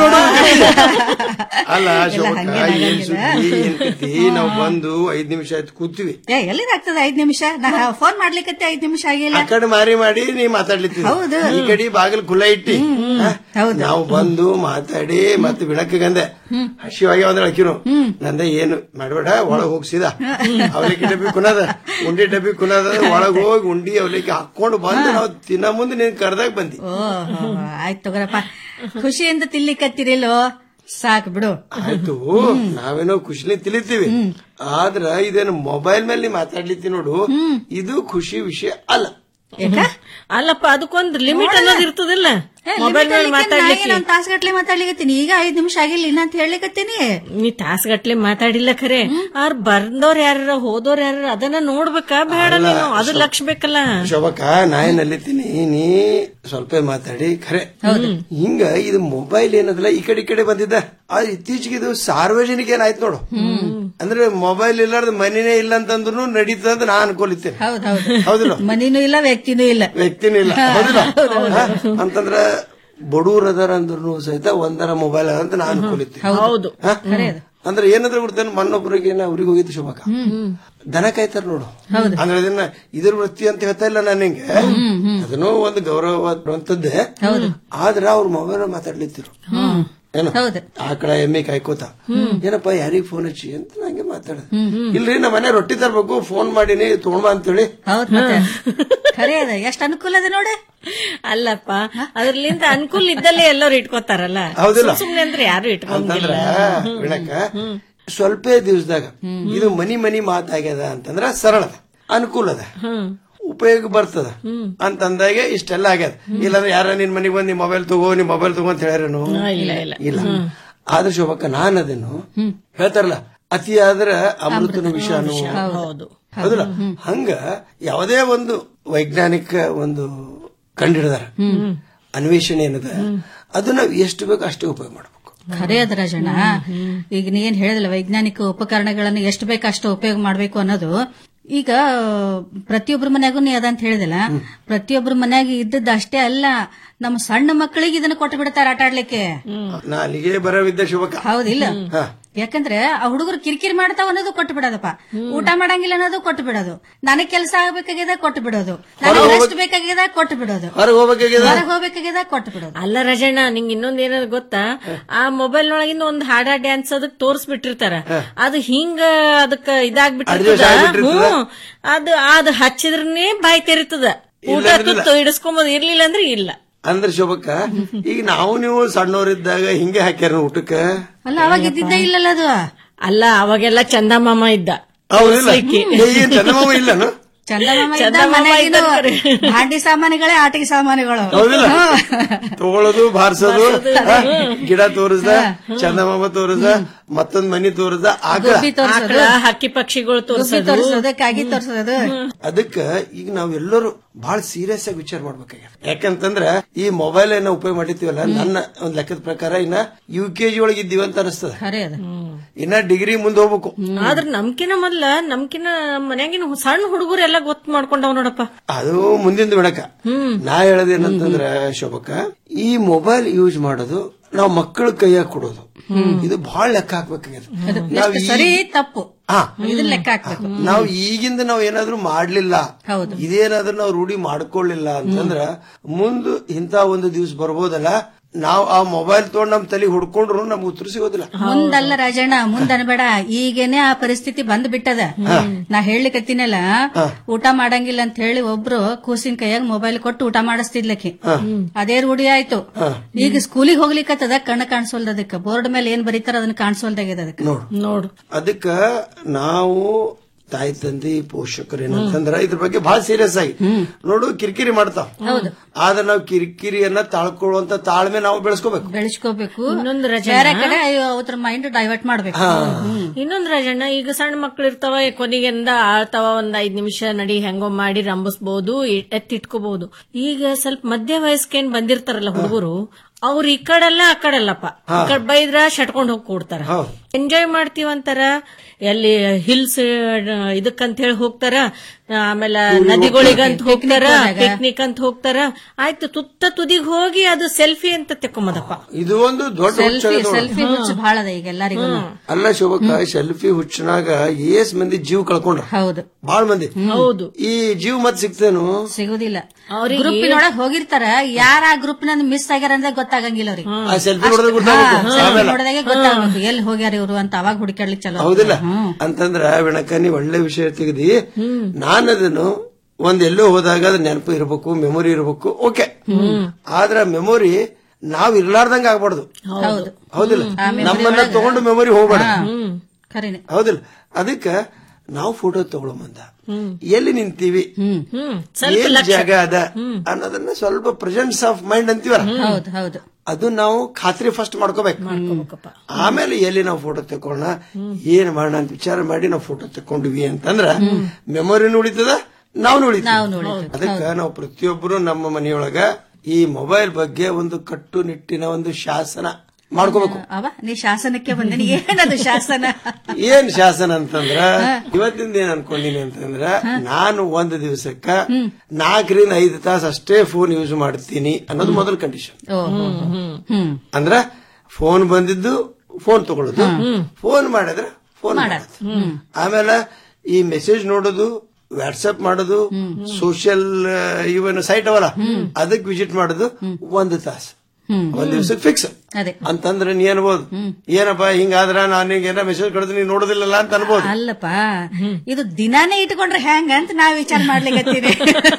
ಅಲ್ಲ ಶೋಭಕ್ಕ ಏನ್ ಸುದ್ದಿ ಏನ್ ಕತಿ ನಾವು ಬಂದು ಐದ್ ನಿಮಿಷ ಆಯ್ತು ಕೂತೀವಿ ಏ ಎಲ್ಲಿದಾಗ್ತದೆ ಐದ್ ನಿಮಿಷ ನಾ ಫೋನ್ ಮಾಡ್ಲಿಕ್ಕೆ ಐದ್ ನಿಮಿಷ ಆಗಿಲ್ಲ ಆ ಕಡೆ ಮಾರಿ ಮಾಡಿ ನೀ ಮಾತಾಡ್ಲಿತ್ತಿ ಹೌದು. ಈ ಕಡೆ ಬಾಗಿಲು ಖುಲ್ಲ ಇಟ್ಟಿ ಹ? ನಾವು ಬಂದು ಮಾತಾಡಿ ಮತ್ತೆ ಬಿಡಕ್ಕಂದೆ ಹಸಿವಾಗಿ ಒಂದ್ ಅಳಕಿರು ನಂದ ಏನು ಮಾಡ್ಬೇಡ ಒಳಗ್ ಹೋಗ್ಸಿದ ಅವಲಕ್ಕಿ ಡಬ್ಬಿ ಕುನದ ಉಂಡಿ ಡಬ್ಬಿ ಕುನದ ಒಳಗ್ ಹೋಗಿ ಉಂಡಿ ಅವಲಕ್ಕಿ ಹಾಕೊಂಡು ಬಂದು ನಾವು ತಿನ್ನ ಮುಂದೆ ನೀನ್ ಕರ್ದಾಗ ಬಂದಿ ಓ ಹೋ, ಹೋ, ಆಯ್ತು ತಗೋರಪ್ಪ ಖುಷಿಯಿಂದ ತಿನ್ಲಿಕ್ಕತ್ತಿರಿಲ್ಲೋ ಸಾಕ್ ಬಿಡು ಆಯ್ತು ನಾವೇನೋ ಖುಷಿಲಿ ತಿಳಿತೀವಿ ಆದ್ರ ಇದೇನು ಮೊಬೈಲ್ ಮೇಲೆ ನೀ ಮಾತಾಡ್ಲಿತ್ತಿ ನೋಡು ಇದು ಖುಷಿ ವಿಷಯ ಅಲ್ಲ ಅಲ್ಲಪ್ಪ ಅದಕ್ಕೊಂದ್ ಲಿಮಿಟ್ ಅನ್ನೋದು ಇರ್ತದಿಲ್ಲ ಮೊಬೈಲ್ ಮೇಲೆ ಮಾತಾಡ್ಲಿಕ್ಕೆ ನಾನು ತಾಸ್ಗಟ್ಲೆ ಮಾತಾಡ್ಲಿಕತ್ತೀನಿ ಈಗ ಐದ್ ನಿಮಿಷ ಆಗಿಲ್ಲ ಇನ್ನ ಅಂತ ಹೇಳಲಿಕತ್ತೀನಿ ನೀ ತಾಸ್ಗಟ್ಲೆ ಮಾತಾಡಿಲ್ಲ ಖರೆ ಅವ್ರ ಬಂದವ್ರ ಯಾರ ಹೋದವ್ರ ಯಾರ ಅದನ್ನ ನೋಡ್ಬೇಕಾ ಬೇಡ ಅಲ್ಲ, ನೀನು ಅದು ಸ್ವಲ್ಪ- ಲಕ್ಷ ಬೇಕಲ್ಲ ಶೋಭಕ್ಕ ನಾ ಏನ್ ಅಲ್ಲಿತೀನಿ ನೀ ಸ್ವಲ್ಪ ಮಾತಾಡಿ ಖರೆ ಹಿಂಗ ಇದು ಮೊಬೈಲ್ ಏನದಲ್ಲ ಈ ಕಡೆ ಈ ಕಡೆ ಬಂದಿದ್ದ ಆದ್ರೆ ಇತ್ತೀಚೆಗೆ ಇದು ಸಾರ್ವಜನಿಕ ಏನಾಯ್ತು ನೋಡು ಅಂದ್ರೆ ಮೊಬೈಲ್ ಇಲ್ಲಾರ್ದ ಮನಿನೇ ಇಲ್ಲ ಅಂತಂದ್ರು ನಡೀತದ ಅಂತ ನಾ ಅನ್ಕೊಲಿತ್ತೇನೆ ಹೌದಿಲ್ಲ ಮನಿನೂ ಇಲ್ಲ ವ್ಯಕ್ತಿನೂ ಇಲ್ಲ ವ್ಯಕ್ತಿನೂ ಇಲ್ಲ ಹೌದಿಲ್ಲ ಹ? ಅಂತಂದ್ರ ಬಡೂರ್ ಅದಾರ ಅಂದ್ರೂ ಸಹಿತ ಒಂದರ ಮೊಬೈಲ್ ಅದ ಅಂತ ನಾ ಅನ್ಕೊಲಿತ್ತೀನಿ ಹೌದು ಹ? ಅಂದ್ರೆ ಏನಂದ್ರೆ ಬಿಡ್ತೇನೆ ಮೊನ್ನೊಬ್ರಿಗೆ ಊರಿಗೆ ಹೋಗಿದ್ದು ಶುಭಕ ದನ ಕಾಯ್ತಾರ ನೋಡು ಅಂದ್ರೆ ಅದನ್ನ ಇದ್ರ ವೃತ್ತಿ ಅಂತ ಹೇಳ್ತಾ ಇಲ್ಲ ನಾನು ಹಿಂಗೆ ಅದನ್ನು ಒಂದು ಗೌರವವಂತದ್ದೇ ಆದ್ರ ಅವ್ರ ಮೊಬೈಲ್ ಮಾತಾಡ್ಲಿತ್ತಿರು ಏನು ಆಕಳ ಎಮ್ಮೆ ಕಾಯ್ಕೋತ ಏನಪ್ಪ ಯಾರಿಗ್ ಫೋನ್ ಹಚ್ಚಿ ಅಂತ ನಂಗೆ ಮಾತಾಡ ಇಲ್ರಿ ನಮ್ಮ ಮನೆ ರೊಟ್ಟಿ ತರ್ಬೇಕು ಫೋನ್ ಮಾಡೀನಿ ತಗೊಂಬ ಅಂತೇಳಿ ಹೌದ್ ಮತ್ತೆ ಖರೆ ಅದ ಎಷ್ಟ್ ಅನುಕೂಲ ಅದ ನೋಡೆ ಅಲ್ಲಪ್ಪ ಅದ್ರಲಿಂದ ಅನುಕೂಲ ಇದ್ದಲ್ಲೇ ಎಲ್ಲರೂ ಇಟ್ಕೋತಾರಲ್ಲ ಹೌದಿಲ್ಲ? ಸುಮ್ ಸುಮ್ನೆ ಅಂದ್ರೆ ಯಾರು ಇಟ್ಕೊಂಗಿಲ್ಲ ಅಂತಂದ್ರ ವಿಣಕ ಸ್ವಲ್ಪ ದಿವಸದಾಗ ಇದು ಮನಿ ಮನಿ ಮಾತಾಗ್ಯದ ಅಂತಂದ್ರ ಸರಳದ ಅನುಕೂಲದ ಉಪಯೋಗ ಬರ್ತದ ಅಂತಂದಾಗ ಇಷ್ಟೆಲ್ಲ ಆಗ್ಯದ ಇಲ್ಲಾಂದ್ರೆ ಯಾರ ನಿನ್ ಮನಿಗ್ ಬಂದ್ ನಿಮ್ ಮೊಬೈಲ್ ತಗೋ ನಿಮ್ ಮೊಬೈಲ್ ತಗೋ ಅಂತ ಹೇಳ್ಯಾರೇನು ಇಲ್ಲ ಇಲ್ಲ ಇಲ್ಲ ಆದ್ರೆ ಶೋಭಕ್ಕ ನಾನ್ ಅದೇನು ಹೇಳ್ತಾರಲ್ಲ ಅತಿ ಆದ್ರ ಅಮೃತನ ವಿಷ ಹೌದು ಹೌದಲ್ಲ ಹಂಗ ಯಾವುದೇ ಒಂದು ವೈಜ್ಞಾನಿಕ ಒಂದು ಕಂಡಿಡಿದಾರ ಅನ್ವೇಷಣೆ ಏನದ ಅದನ್ನ ಎಷ್ಟು ಬೇಕು ಅಷ್ಟೇ ಉಪಯೋಗ ಮಾಡ್ಬೇಕು ಖರೆ ಅದ ರಾಜಣ್ಣ ಈಗ ನೀ ಏನ್ ಹೇಳಿದಿಲ್ಲ ವೈಜ್ಞಾನಿಕ ಉಪಕರಣಗಳನ್ನು ಎಷ್ಟು ಬೇಕು ಅಷ್ಟು ಉಪಯೋಗ ಮಾಡ್ಬೇಕು ಅನ್ನೋದು ಈಗ ಪ್ರತಿಯೊಬ್ಬರ ಮನ್ಯಾಗೂ ನೀ ಅದಂತ ಹೇಳಿದಿಲ್ಲ ಪ್ರತಿಯೊಬ್ಬರ ಮನ್ಯಾಗ ಇದ್ದದ್ದು ಅಷ್ಟೇ ಅಲ್ಲ ನಮ್ಮ ಸಣ್ಣ ಮಕ್ಕಳಿಗೆ ಇದನ್ನ ಕೊಟ್ಟು ಬಿಡ್ತಾರ ಆಟ ಆಡ್ಲಿಕ್ಕೆ ನಾ ಅಲ್ಲಿಗೆ ಬರವಿದ್ದ ಶುಭಕ ಹೌದಿಲ್ಲ ಹಾ. ಯಾಕಂದ್ರೆ ಆ ಹುಡುಗರು ಕಿರಿಕಿರಿ ಮಾಡ್ತಾವ ಅನ್ನೋದು ಕೊಟ್ಟು ಬಿಡೋದಪ್ಪ ಊಟ ಮಾಡಂಗಿಲ್ಲ ಅನ್ನೋದು ಕೊಟ್ಟು ಬಿಡೋದು ನನಗ್ ಕೆಲಸ ಆಗ್ಬೇಕಾಗ್ಯದ ಕೊಟ್ಟು ಬಿಡೋದು ನನಗ್ ರೆಸ್ಟ್ ಬೇಕಾಗ್ಯದ ಕೊಟ್ಟು ಬಿಡೋದು ಹೊರಗೆ ಹೋಗ್ಬೇಕಾಗ್ಯದ ಹೊರಗೆ ಹೋಗ್ಬೇಕಾಗ್ಯದ ಕೊಟ್ಟು ಬಿಡೋದು ಅಲ್ಲ ರಜಣ್ಣ ನಿಂಗ್ ಇನ್ನೊಂದ್ ಏನದ ಗೊತ್ತಾ ಆ ಮೊಬೈಲ್ ಒಳಗಿಂದ ಒಂದ್ ಹಾಡ ಡ್ಯಾನ್ಸ್ ಅದಕ್ ತೋರ್ಸ್ಬಿಟ್ಟಿರ್ತಾರ ಅದು ಹಿಂಗ ಅದಕ್ಕ ಇದಾಗ್ಬಿಟ್ಟಿರ್ತದ ಅಡ್ಜಸ್ಟ್ ಆಗ್ಬಿಟ್ಟಿರ್ತದ? ಹ್ಮ್ ಅದು ಅದು ಹಚ್ಚಿದ್ರನೇ ಬಾಯಿ ತೆರಿತದ ಊಟ ಇಲ್ಲಂದ್ರಿಲ್ಲ. ತುತ್ತು ಇಡಿಸ್ಕೊಂಬೋದು ಇರ್ಲಿಲ್ಲ ಅಂದ್ರೆ ಇಲ್ಲ ಅಂದ್ರೆ ಶೋಭಕ್ಕ ಈಗ ನಾವು ನೀವು ಸಣ್ಣವರಿದ್ದಾಗ ಹಿಂಗೆ ಹಾಕ್ಯಾರ ಊಟಕ್ಕ ಅಲ್ಲ ಅವಾಗ ಇದ್ದಿದ್ದೇ ಇಲ್ಲಲ್ಲ ಅದು ಅಲ್ಲ ಅವಾಗೆಲ್ಲ ಚಂದಮಾಮ ಇದ್ದ ಹೌದಿಲ್ಲ ಸೈಕಿ. ಏನ್ ಚಂದಮಾಮ ಇಲ್ಲನು ಚಂದಮಾಮ ಇದ್ದ ಚಂದಮಾಮ ಮನೆಗಿನ ಇದ್ದ ಭಾಂಡಿ ಸಾಮಾನುಗಳೇ ಆಟಿಕೆ ಸಾಮಾನುಗಳು ಹೌದಿಲ್ಲ ತಗೊಳ್ಳೋದು ಬಾರ್ಸೋದು ಹಾ, ಗಿಡ ತೋರಿಸ್ದ ಚಂದಮಾಮ ತೋರಿಸ್ದ ಮತ್ತೊಂದ್ ಮನಿ ತೋರಿಸ್ದ ಆಕಳ ಗುಬ್ಬಿ ತೋರ್ಸೋದು ಆಕಳ ಹಕ್ಕಿ ಪಕ್ಷಿಗಳು ಗುಬ್ಬಿ ತೋರ್ಸೋದು ತೋರ್ಸೋದು ಕಾಗಿ ತೋರ್ಸೋದು ಅದಕ್ಕ ಈಗ ನಾವೆಲ್ಲರೂ ಬಹಳ ಸೀರಿಯಸ್ ಆಗಿ ವಿಚಾರ ಮಾಡ್ಬೇಕಾಗ್ಯದ ಯಾಕಂತಂದ್ರ ಈ ಮೊಬೈಲ್ ಏನೋ ಉಪಯೋಗ ಮಾಡಿರ್ತೀವಲ್ಲ ನನ್ನ ಒಂದ್ ಲೆಕ್ಕದ ಪ್ರಕಾರ ಇನ್ನ ಯು ಕೆ ಜಿ ಒಳಗೆ ಇದ್ದೀವಿ ಅಂತ ಅನಿಸ್ತದ ಖರೆ ಅದ ಇನ್ನ ಡಿಗ್ರಿ ಮುಂದೆ ಹೋಗ್ಬೇಕು ಆದ್ರ ನಮ್ಕಿನ ಮೊದ್ಲ ನಮ್ಕಿನ ಮನ್ಯಾಗಿನ ಹು- ಸಣ್ಣ ಹುಡುಗರೆಲ್ಲ ಗೊತ್ತು ಮಾಡ್ಕೊಂಡವ್ ನೋಡಪ್ಪ ಅದು ಮುಂದಿನ ಬಿಡಕ ನಾ ಹೇಳೋದೇನಂತಂದ್ರ ಶೋಭಕ್ಕ ಈ ಮೊಬೈಲ್ ಯೂಸ್ ಮಾಡೋದು ನಾವು ಮಕ್ಕಳ ಕೈಯಾಗ ಕೊಡೋದು ಇದು ಬಹಳ ಲೆಕ್ಕ ಹಾಕ್ಬೇಕಾಗ್ಯದ ನಾವ್ ಎಷ್ಟು ಈ- ಸರಿ ತಪ್ಪು ಹಾ. ಇದನ್ನ ಲೆಕ್ಕ ಹಾಕ್ಬೇಕು ನಾವು ಈಗಿಂದ ನಾವು ಏನಾದ್ರೂ ಮಾಡ್ಲಿಲ್ಲ ಹೌದು. ಇದೇನಾದ್ರೂ ನಾವು ರೂಢಿ ಮಾಡ್ಕೊಳ್ಳಿಲ್ಲ ಅಂತಂದ್ರ ಮುಂದ್ ಇಂತ ಒಂದು ದಿವ್ಸ ಬರ್ಬೋದಲ್ಲ ನಾವು ಆ ಮೊಬೈಲ್ ತಗೊಂಡ್ ನಮ್ ತಲೆ ಹುಡ್ಕೊಂಡ್ರು ನಮ್ಗೆ ಉತ್ತರ ಸಿಗೋದಿಲ್ಲ ಮುಂದಲ್ಲ ರಾಜಣ್ಣ ಮುಂದ್ ಅನ್ಬೇಡ ಈಗೇನೆ ಆ ಪರಿಸ್ಥಿತಿ ಬಂದ್ ಬಿಟ್ಟದ ನಾ ಹೇಳಲಿಕತ್ತೀನಲ್ಲ ಊಟ ಮಾಡಂಗಿಲ್ಲ ಅಂತ ಹೇಳಿ ಒಬ್ರು ಕೂಸಿನ ಕೈಯಾಗ ಮೊಬೈಲ್ ಕೊಟ್ಟು ಊಟ ಮಾಡಿಸ್ತಿದ್ಲಕಿ ಅದೇ ರೂಢಿ ಆಯ್ತು ಈಗ ಸ್ಕೂಲಿಗೆ ಹೋಗ್ಲಿಕ್ಕತ್ತದ ಕಣ್ಣು ಕಾಣಿಸೋಲ್ದ ಅದಕ್ಕೆ ಬೋರ್ಡ್ ಮೇಲೆ ಏನ್ ಬರೀತಾರ ಅದನ್ನ ಕಾಣಿಸೋಲ್ದಾಗ್ಯದ ಅದಕ್ಕೆ ನೋಡು ನೋಡು ಅದಕ್ಕ ನಾವು ತಾಯಿ ತಂದೆ ಪೋಷಕರು ಏನಂತಂದ್ರ ಇದ್ರ ಬಗ್ಗೆ ಬಹಳ ಸೀರಿಯಸ್ ಆಗಿ ನೋಡು ಕಿರಿಕಿರಿ ಮಾಡ್ತಾವ ಆದ್ರೆ ನಾವು ಕಿರಿಕಿರಿಯನ್ನ ತಾಳ್ಕೊಳ್ಳುವಂತ ತಾಳ್ಮೆ ನಾವು ಬೆಳೆಸ್ಕೋಬೇಕು ಬೆಳೆಸ್ಕೋಬೇಕು ಇನ್ನೊಂದು ರಜೆ ಬೇರೆ ಕಡೆ ಅವ್ರ ಮೈಂಡ್ ಡೈವರ್ಟ್ ಮಾಡ್ಬೇಕು ಇನ್ನೊಂದ್ ರಾಜಣ್ಣ ಈಗ ಸಣ್ಣ ಮಕ್ಳು ಇರ್ತಾವ ಕೊನೆಗೆಂದ ಆಳ್ತಾವ ಒಂದ್ ಐದ್ ನಿಮಿಷ ನಡಿ ಹೆಂಗೋ ಮಾಡಿ ರಂಬಿಸ್ಬಹುದು ಎತ್ತಿಟ್ಕೋಬಹುದು ಈಗ ಸ್ವಲ್ಪ ಮಧ್ಯ ವಯಸ್ಕೇನ್ ಬಂದಿರ್ತಾರಲ್ಲ ಹುಡುಗರು ಅವ್ರು ಈ ಕಡೆಲ್ಲ ಆ ಕಡೆಲ್ಲಪ್ಪ ಈ ಕಡೆ ಬೈದ್ರ ಶಟ್ಕೊಂಡ್ ಹೋಗಿ ಕೊಡ್ತಾರ ಎಂಜಾಯ್ ಮಾಡ್ತೀವಂತಾರ ಎಲ್ಲಿ ಹಿಲ್ಸ್ ಇದಕ್ಕಂತ ಹೇಳಿ ಹೋಗ್ತಾರ ಆಮೇಲೆ ನದಿಗಳಿಗಂತ ಹೋಗ್ತಾರ ಪಿಕ್ನಿಕ್ ಅಂತ ಹೋಗ್ತಾರ ಆಯ್ತು ತುತ್ತ ತುದಿಗ್ ಹೋಗಿ ಅದು ಸೆಲ್ಫಿ ಅಂತ ತೆಕ್ಕೊಂಬದಪ್ಪ ಇದು ಒಂದು ದೊಡ್ಡ ಹುಚ್ಚ ಸೆಲ್ಫಿ ನೋಡು. ಸೆಲ್ಫಿ ಹುಚ್ಚು ಬಹಳ ಅದ ಈಗ ಎಲ್ಲರಿಗೂ ಅಲ್ಲ ಶೋಭಕ್ಕ ಸೆಲ್ಫಿ ಹುಚ್ಚನಾಗ ಏಸ್ ಮಂದಿ ಜೀವ ಕಳ್ಕೊಂಡ್ರ ಹೌದು ಬಾಳ್ ಮಂದಿ ಹೌದು ಈ ಜೀವ ಮತ್ ಸಿಗ್ತೇನು ಸಿಗುದಿಲ್ಲ ಅವ್ರಿಗೆ- ಗ್ರೂಪಿನೊಳಗ್ ಹೋಗಿರ್ತಾರ ಯಾರ ಆ ಗ್ರೂಪ್ ನಂದು ಮಿಸ್ ಆಗ್ಯಾರ ಅಂದ್ರೆ ಗೊತ್ತಾಗಂಗಿಲ್ಲ ಅವ್ರಿಗೆ ಆ ಸೆಲ್ಫಿ ನೋಡಿದ್ರೆ ಗೊತ್ತಾಗುತ್ತೆ ಆಮೇಲೆ ನೋಡಿದಾಗೆ ಗೊತ್ತಾಗಬೇಕು ಎಲ್ಲಿ ಹೋಗ್ಯಾರ ಇವರು ಅಂತ ಅವಾಗ ಹುಡುಕಾಡ್ಲಿಕ್ಕೆ ಚಲೋ ಹೌದಿಲ್ಲ ಅಂತಂದ್ರ ವಿಣಕ ನೀ ಒಳ್ಳೆ ವಿಷಯ ತೆಗೆದಿ ನಾನು ಅದನ್ನು ಒಂದ್ ಎಲ್ಲೋ ಹೋದಾಗ ಅದ್ ನೆನಪು ಇರಬೇಕು ಮೆಮೊರಿ ಇರಬೇಕು ಓಕೆ ಆದ್ರ ಮೆಮೊರಿ ನಾವ್ ಇರ್ಲಾರ್ದಂಗ ಆಗ್ಬಾರ್ದು ಹೌದು ಹೌದಿಲ್ಲ ಆ memory ನಮ್ಮನ್ನ ಒಳಗ- ತಗೊಂಡು ಮೆಮೊರಿ ಹೋಗ್ಬೇಡ ಖರೀನೆ ಹೌದಿಲ್ಲ ಅದಕ್ಕ ನಾವು ಫೋಟೋ ತಗೊಳ್ಳೋ ಮುಂದ ಎಲ್ಲಿ ನಿಂತೀವಿ ಏನ್ ಜಾಗ ಅದ ಅನ್ನೋದನ್ನ ಸ್ವಲ್ಪ ಪ್ರೆಸೆನ್ಸ್ ಆಫ್ ಮೈಂಡ್ ಅಂತೀವಲ್ಲ ಹೌದು ಹೌದು ಅದು ನಾವು ಖಾತ್ರಿ ಫಸ್ಟ್ ಮಾಡ್ಕೋಬೇಕು ಆಮೇಲೆ ಎಲ್ಲಿ ನಾವು ಫೋಟೋ ತಕೊಳ್ಳೋಣ ಏನ್ ಮಾಡೋಣ ಅಂತ ವಿಚಾರ ಮಾಡಿ ನಾವು ಫೋಟೋ ತಕೊಂಡ್ವಿ ಅಂತಂದ್ರ ಮೆಮೊರಿನೂ ಉಳಿತದ ನಾವು ಉಳಿತೀವಿ ಅದಕ್ಕ ನಾವು ಪ್ರತಿಯೊಬ್ಬರು ನಮ್ಮ ಮನೆಯೊಳಗ ಈ ಮೊಬೈಲ್ ಬಗ್ಗೆ ಒಂದು ಕಟ್ಟುನಿಟ್ಟಿನ ಒಂದು ಶಾಸನ ಮಾಡ್ಕೋಬೇಕು ಅವ ನೀ ಶಾಸನಕ್ಕೆ ಬಂದಿನಿ ಏನದು ಶಾಸನ ಏನ್ ಶಾಸನ ಅಂತಂದ್ರ ಇವತ್ತಿಂದ ಏನ್ ಅನ್ಕೊಂಡಿನಿ ಅಂತಂದ್ರ ನಾನು ಒಂದು ದಿವಸಕ್ಕ ನಾಲ್ಕರಿಂದ ಐದು ತಾಸು ಅಷ್ಟೇ ಫೋನ್ ಯೂಸ್ ಮಾಡ್ತೀನಿ ಅನ್ನೋದು ಮೊದಲ ಕಂಡೀಷನ್ ಓ ಹ್ಮ್ ಅಂದ್ರ ಫೋನ್ ಬಂದಿದ್ದು ಫೋನ್ ತಗೊಳ್ಳೋದು ಫೋನ್ ಮಾಡಿದ್ರೆ ಫೋನ್ ಮಾಡೋದು ಆಮೇಲೆ ಈ ಮೆಸೇಜ್ ನೋಡೋದು ವಾಟ್ಸ್ಆಪ್ ಮಾಡೋದು ಸೋಷಿಯಲ್ ಇವನ್ ಸೈಟ್ ಅವಲ್ಲ ಅದಕ್ಕೆ ವಿಸಿಟ್ ಮಾಡೋದು ಒಂದು ತಾಸು ಒಂದ್ ದಿವ್ಸಕ್ಕೆ ಫಿಕ್ಸ್ ಅದೇ ಅಂತಂದ್ರೆ ನೀ ಅನ್ಬೋದು ಏನಪ್ಪ ಹಿಂಗಾದ್ರ ನಾನು ಏನಾರ ಮೆಸೇಜ್ ಕಳೆದು ನೀನ್ ನೋಡೋದಿಲ್ಲಲ್ಲ ಅಂತ ಅನ್ಬೋದು ಅಲ್ಲಪ್ಪ ಇದು ದಿನಾನೇ ಇಟ್ಕೊಂಡ್ರೆ ಹೆಂಗ ಅಂತ ನಾವ್ ವಿಚಾರ ಮಾಡ್ಲಿಕ್ಕೆ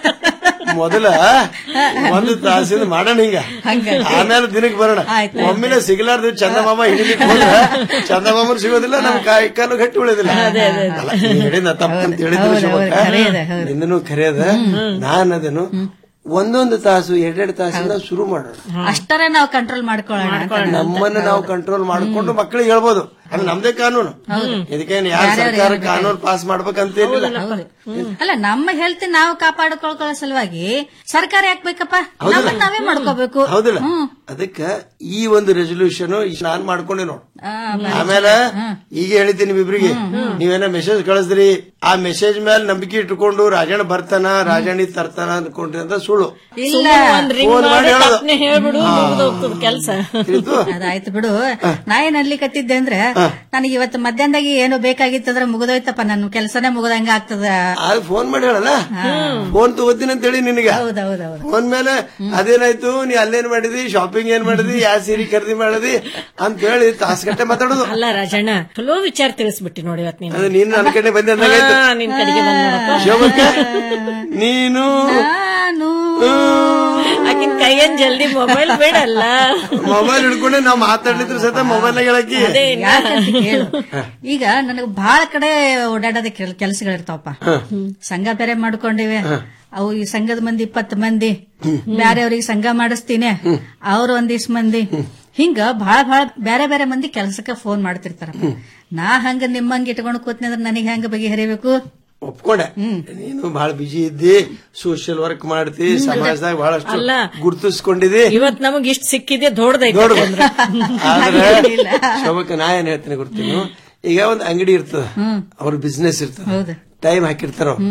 ಮೊದಲ ಒಂದು ತಾಸಿಂದ ಮಾಡೋಣ ಹಿಂಗ ಹಂಗ. ಆಮೇಲೆ ದಿನಕ್ಕೆ ಬರೋಣ ಆಯ್ತು. ಒಮ್ಮೆಲೆ ಸಿಗಲಾರ್ದು ಚಂದಮಾಮ ಹಿಡಿಲಿಕ್ಕೆ ಹೋದ್ರ ಚಂದಮಾಮರು ಸಿಗೋದಿಲ್ಲ ನಮ್ ಕಾಯಿ ಕಾಲು ಗಟ್ಟಿ ಉಳಿದಿಲ್ಲ ಅಲ್ಲ, ನೀ ಹೇಳಿದ ತಪ್ಪು ಅಂತ ಹೇಳಿದ್ರು ಹೌದು, ಹೌದು, ಶಿವಕ್ಕ. ಖರೆ ಅದ, ಹೌದು. ನಿಂದನೂ ಖರೆ ಅದ ನಾನು ಅದನ್ನು ಒಂದೊಂದು ತಾಸು ಎರಡೆರಡು ತಾಸಿಂದ ಶುರು ಮಾಡೋಣ ಅಷ್ಟರ ನಾವು ಕಂಟ್ರೋಲ್ ಮಾಡ್ಕೊಳ್ಳೋಣ ಅಂತ. ನಮ್ಮನ್ನ ನಾವು ಕಂಟ್ರೋಲ್ ಮಾಡ್ಕೊಂಡು ಮಕ್ಕಳಿಗೆ ಹೇಳ್ಬೋದು ಅದು ನಮ್ದೇ ಕಾನೂನು ಇದಕ್ಕೇನು ಯಾರ ಸರ್ಕಾರ ಕಾನೂನು ಪಾಸ್ ಮಾಡ್ಬೇಕಂತ ಏನಿಲ್ಲ ಹೌದು. ಅಲ್ಲ ನಮ್ಮ ಹೆಲ್ತ್ ನಾವು ಕಾಪಾಡಿಕೊಳ್ಳೋ ಸಲುವಾಗಿ ಸರ್ಕಾರ ಯಾಕೆ ಬೇಕಪ್ಪ ನಮ್ಮನ್ನ ನಾವೇ ಮಾಡ್ಕೋಬೇಕು ಹೌದಿಲ್ಲ ಅದಕ್ಕ ಈ ಒಂದು ರೆಸೊಲ್ಯೂಷನ್ ನಾನ್ ಮಾಡ್ಕೊಂಡೆ ನೋಡು ಆ, ಆಮೇಲೆ ಈಗ ಹೇಳಿದ್ದೀನಿ ಇಬ್ರಿಗೆ ನೀವೇನ ಮೆಸೇಜ್ ಕಳಿಸ್ರಿ ಆ ಮೆಸೇಜ್ ಮೇಲೆ ನಂಬಿಕೆ ಇಟ್ಕೊಂಡು ರಾಜಣ್ಣ ಬರ್ತಾನ ರಾಜಣ್ಣಿ ತರ್ತಾನ ಅನ್ಕೊಂಡ್ರಿ ಅಂತ ಸುಳ್ಳು ಇಲ್ಲ ಒಂದ್ ರಿಂಗ್ ಫೋನ್ ಮಾಡಿ ಮಾಡಿ ಹೇಳೋದು. ತಪ್ಪನೆ ಹೇಳ್ಬಿಡು ಮುಗ್ದೋಗ್ತದ ಕೆಲ್ಸ ತಿಳಿತು? ಅದಾಯ್ತು ಬಿಡು ನಾ ಏನ್ ಅನ್ಲಿಕತ್ತಿದ್ದೆ ಅಂದ್ರೆ ನನಗೆ ಇವತ್ತು ಮಧ್ಯಾಹ್ನದಾಗ ಏನು ಬೇಕಾಗಿತ್ತಂದ್ರೆ ಮುಗಿದೋಯ್ತಪ್ಪ ನನ್ನ ಕೆಲಸನೇ ಮುಗ್ದಂಗ ಆಗ್ತದ ಅದು ಫೋನ್ ಮಾಡಿ ಹೇಳಲ್ಲ ಫೋನ್ ತಗೋತೀನಿ ಅಂತ ಹೇಳಿ ನಿನಗೆ ಹೌದೌದೌದು ಫೋನ್ ಮೇಲೆ ಅದೇನಾಯ್ತು ನೀ ಅಲ್ಲೇನ್ ಮಾಡಿದಿ ಶಾಪಿಂಗ್ ಏನ್ ಮಾಡಿದಿ ಯಾವ ಸೀರೆ ಖರೀದಿ ಮಾಡಿದಿ ಅಂತ ಹೇಳಿ ತಾಸ್ಗಟ್ಟೆ ಮಾತಾಡೋದು ಅಲ್ಲ ರಾಜಣ್ಣ ಚಲೋ ವಿಚಾರ ತಿಳಿಸ್ಬಿಟ್ಟಿ ನೋಡಿ ಇವತ್ ನೀನು ಅದು ನೀನು ನನ್ನ ಕಡೆ ಬಂದೆ ಅಂದಂಗಾಯ್ತು. ಹಾ, ನಿನ್ ಕಡೆಗೆ ಬಂದ್ ನೋಡಪ್ಪ. ಶೋಭಕ್ಕ ನೀನು ನಾನು ಆಕಿನ್ ಕೈಯನ್ ಜಲ್ದಿ ಮೊಬೈಲ್ ಬೇಡಲ್ಲ ಮೊಬೈಲ್ ಹಿಡ್ಕೊಂಡೆ ನಾವ್ ಮಾತಾಡ್ಲಿದ್ರು ಸತ ಮೊಬೈಲ್ ಹೇಳಕ್ಕಿ ಯಾಕಂತ ಕೇಳು ಈಗ ನನಗೆ ಬಹಳ ಕಡೆ ಓಡಾಡೋದ ಕೆಲಸಗಳಿರ್ತಾವಪ್ಪ ಸಂಘ ಬೇರೆ ಮಾಡ್ಕೊಂಡಿವೆ ಅವು ಈ ಸಂಘದ ಮಂದಿ ಇಪ್ಪತ್ತು ಮಂದಿ ಬ್ಯಾರೆಯವ್ರಿಗೆ ಸಂಘ ಮಾಡಿಸ್ತೀನಿ ಅವ್ರು ಒಂದಿಸ್ ಮಂದಿ ಹಿಂಗ ಬಹಳ ಬಹಳ ಬೇರೆ ಬೇರೆ ಮಂದಿ ಕೆಲ್ಸಕ್ಕೆ ಫೋನ್ ಮಾಡ್ತಿರ್ತಾರ ನಾ ಹಂಗ ನಿಮ್ಮಂಗ ಇಟ್ಕೊಂಡು ಕೂತ್ನಿ ಅಂದ್ರೆ ನನಗೆ ಹೆಂಗ ಬಗೆಹರಿಬೇಕು ಒಪ್ಕೊಂಡೆ ನೀನು ಬಹಳ ಬಿಜಿ ಇದ್ದಿ ಸೋಷಿಯಲ್ ವರ್ಕ್ ಮಾಡ್ತಿ ಸಮಾಜದಾಗ ಬಹಳಷ್ಟು ಅಲ್ಲ. ಗುರ್ತಿಸ್ಕೊಂಡಿದಿ ಇವತ್ ನಮಗ್ ಇಷ್ಟ ಸಿಕ್ಕಿದೆ ದೊಡ್ಡದೈತೆ ದೊಡ್ಡದು. ಅಂದ್ರೆ. ಆದ್ರೆ ಹಾಗೇನಿಲ್ಲ. ಶೋಭಕ್ಕ ನಾ ಏನ್ ಹೇಳ್ತೀನಿ ಗೊತ್ತೀನಿ ಈಗ ಒಂದ್ ಅಂಗಡಿ ಇರ್ತದ ಅವ್ರ ಬಿಸ್ನೆಸ್ ಇರ್ತದ ಹೌದು ಟೈಮ್ ಹಾಕಿರ್ತಾರ ಅವ್ರು.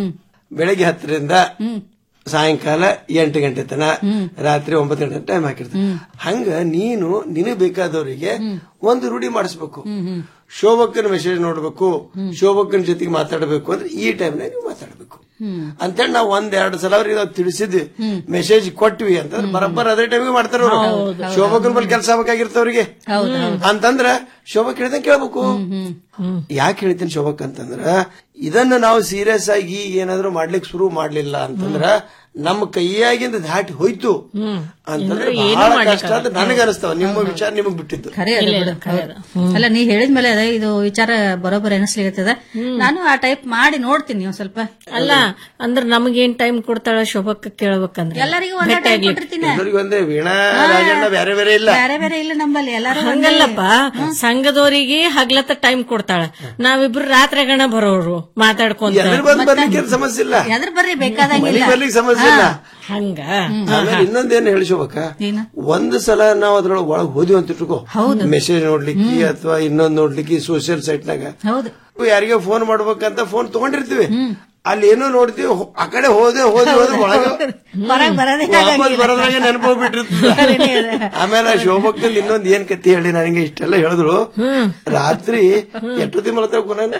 ಬೆಳಗ್ಗೆ ಹತ್ತರಿಂದ ಸಾಯಂಕಾಲ ಎಂಟು ಗಂಟೆ ತನ ರಾತ್ರಿ ಒಂಬತ್ತು ಗಂಟೆ ಟೈಮ್ ಹಾಕಿರ್ತಾರೆ ಹಂಗ ನೀನು ನಿನಗ್ ಬೇಕಾದವರಿಗೆ ಒಂದು ರೂಢಿ ಮಾಡಿಸ್ಬೇಕು ಶೋಭಕ್ಕನ ಮೆಸೇಜ್ ನೋಡ್ಬೇಕು ಶೋಭಕ್ಕನ ಜೊತೆಗೆ ಮಾತಾಡಬೇಕು ಅಂದ್ರೆ ಈ ಟೈಮ್ನಾಗ ನೀವು ಮಾತಾಡಬೇಕು ಅಂತೇಳಿ ನಾವು ಒಂದ್ ಎರಡು ಸಲ ಅವ್ರಿಗೆ ನಾವು ತಿಳಿಸಿದ್ವಿ ಮೆಸೇಜ್ ಕೊಟ್ವಿ ಅಂತಂದ್ರೆ ಬರಬ್ಬರ್ ಅದೇ ಟೈಮಿಗೆ ಮಾಡ್ತಾರ ಅವ್ರು ಶೋಭಕ್ಕನ ಬಳಿ ಕೆಲಸ ಆಗ್ಬೇಕಾಗಿರ್ತವ್ರಿಗೆ ಅಂತಂದ್ರ ಶೋಭಕ್ ಹೇಳಿದಂಗೆ ಕೇಳ್ಬೇಕು ಯಾಕೆ ಹೇಳ್ತೀನಿ ಶೋಭಕ್ ಅಂತಂದ್ರ ಇದನ್ನ ನಾವು ಸೀರಿಯಸ್ ಆಗಿ ಏನಾದ್ರೂ ಮಾಡ್ಲಿಕ್ಕೆ ಶುರು ಮಾಡ್ಲಿಲ್ಲ ಅಂತಂದ್ರ ನಮ್ಮ ಕೈಯಾಗಿಂದ ದಾಟಿ ಹೋಯ್ತು ಅಂತಂದ್ರೆ ಏನೂ ಬಹಳ ಮಾಡ್ಲಿಕ್ಕೆ ಕಷ್ಟ ಅಂತ ನನಗೆ ಅನಿಸ್ತಾವ ನಿಮ್ಮ ವಿಚಾರ ನಿಮಗ್ ಬಿಟ್ಟಿದ್ದು ಖರೆ ಅದ ಬಿಡು. ಹೌದು. ಅಲ್ಲ ನೀ ಹೇಳಿದ್ಮೇಲೆ ಅದ ಇದು ವಿಚಾರ ಬರೋಬ್ಬರ ಅನಿಸ್ಲಿಕತ್ತದ ನಾನು ಆ ಟೈಪ್ ಮಾಡಿ ನೋಡ್ತೀನಿ ಒಂದ್ ಸ್ವಲ್ಪ ಅಲ್ಲ ಅಂದ್ರ ನಮಗೇನ್ ಟೈಮ್ ಕೊಡ್ತಾಳ ಶೋಭಕ್ಕ ಕೇಳ್ಬೇಕಂದ್ರೆ ಎಲ್ಲರಿಗೂ ಒಂದೇ ಭೇಟಿ ಟೈಮ್ ಆಗ್ಲಿಕ್ಕೆ. ಕೊಟ್ಟಿರ್ತೀನಿ ಎಲ್ಲರಿಗೂ ಒಂದೇ ವೀಣಾ ರಾಜಣ್ಣ ಬೇರೆ ಬೇರೆ ಇಲ್ಲ ಬೇರೆ ಬೇರೆ ಇಲ್ಲ ನಂಬಲ್ಲಿ ಎಲ್ಲರೂ ಹಂಗಲ್ಲಪ್ಪ ಸಂಘದವರಿಗೆ ಹಗ್ಲತ್ತ ಟೈಮ್ ಕೊಡ್ತಾಳ ನಾವಿಬ್ರು ರಾತ್ರಿ ಗಣ ಬರೋರು ಮಾತಾಡ್ಕೊಂತ ಎದ್ರ ಬಂದ್ ಬರ್ಲಿಕ್ಕೆ ಏನ್ ಸಮಸ್ಯೆ ಇಲ್ಲ ಎದ್ರ ಬರ್ರಿ ಬೇಕಾದಂಗಿಲ್ಲ ಮನೆಗ್ ಬರ್ಲಿಕ್ಕೆ ಸಮಸ್ಯೆ ಇಲ್ಲ ಹಂಗ ಆಮೇಲೆ ಇನ್ನೊಂದೇನ್ ಹೇಳಿಸೋಬೇಕ ಒಂದು ಸಲ ನಾವು ಅದ್ರೊಳಗೆ ಒಳಗ್ ಹೋದ್ವಿ ಅಂತ ಇಟ್ಕೋ ಮೆಸೇಜ್ ನೋಡ್ಲಿಕ್ಕೆ ಅಥವಾ ಇನ್ನೊಂದ್ ನೋಡ್ಲಿಕ್ಕೆ ಸೋಷಿಯಲ್ ಸೈಟ್ ನಾಗ ಹೌದು ಯಾರಿಗೆ ಫೋನ್ ಮಾಡ್ಬೇಕಂತ ಫೋನ್ ತಗೊಂಡಿರ್ತೀವಿ ಅಲ್ಲಿ ಏನೋ ನೋಡ್ತೀವಿ ಹೊ- ಆ ಕಡೆ ಹೋದೆ ಹೋದೆ ಹೋದೆ ಒಳಗೆ ಹೊರಗ್ ಬರೋದೇ ವಾಪಸ್ ಬರೋದ್ರಾಗೆ ನೆನಪೋಗ್ಬಿಟ್ಟಿರ್ತದೆ ಆಮೇಲೆ ಶೋಭಕ್ಕಂದ್ ಇನ್ನೊಂದ್ ಏನ್ ಕತ್ತಿ ಹೇಳಿ ನನಗೆ ಇಷ್ಟೆಲ್ಲ ಹೇಳಿದ್ರು ರಾತ್ರಿ ಎಷ್ಟೊತ್ತಿ ಮಲತಾವ ಕೊನೆ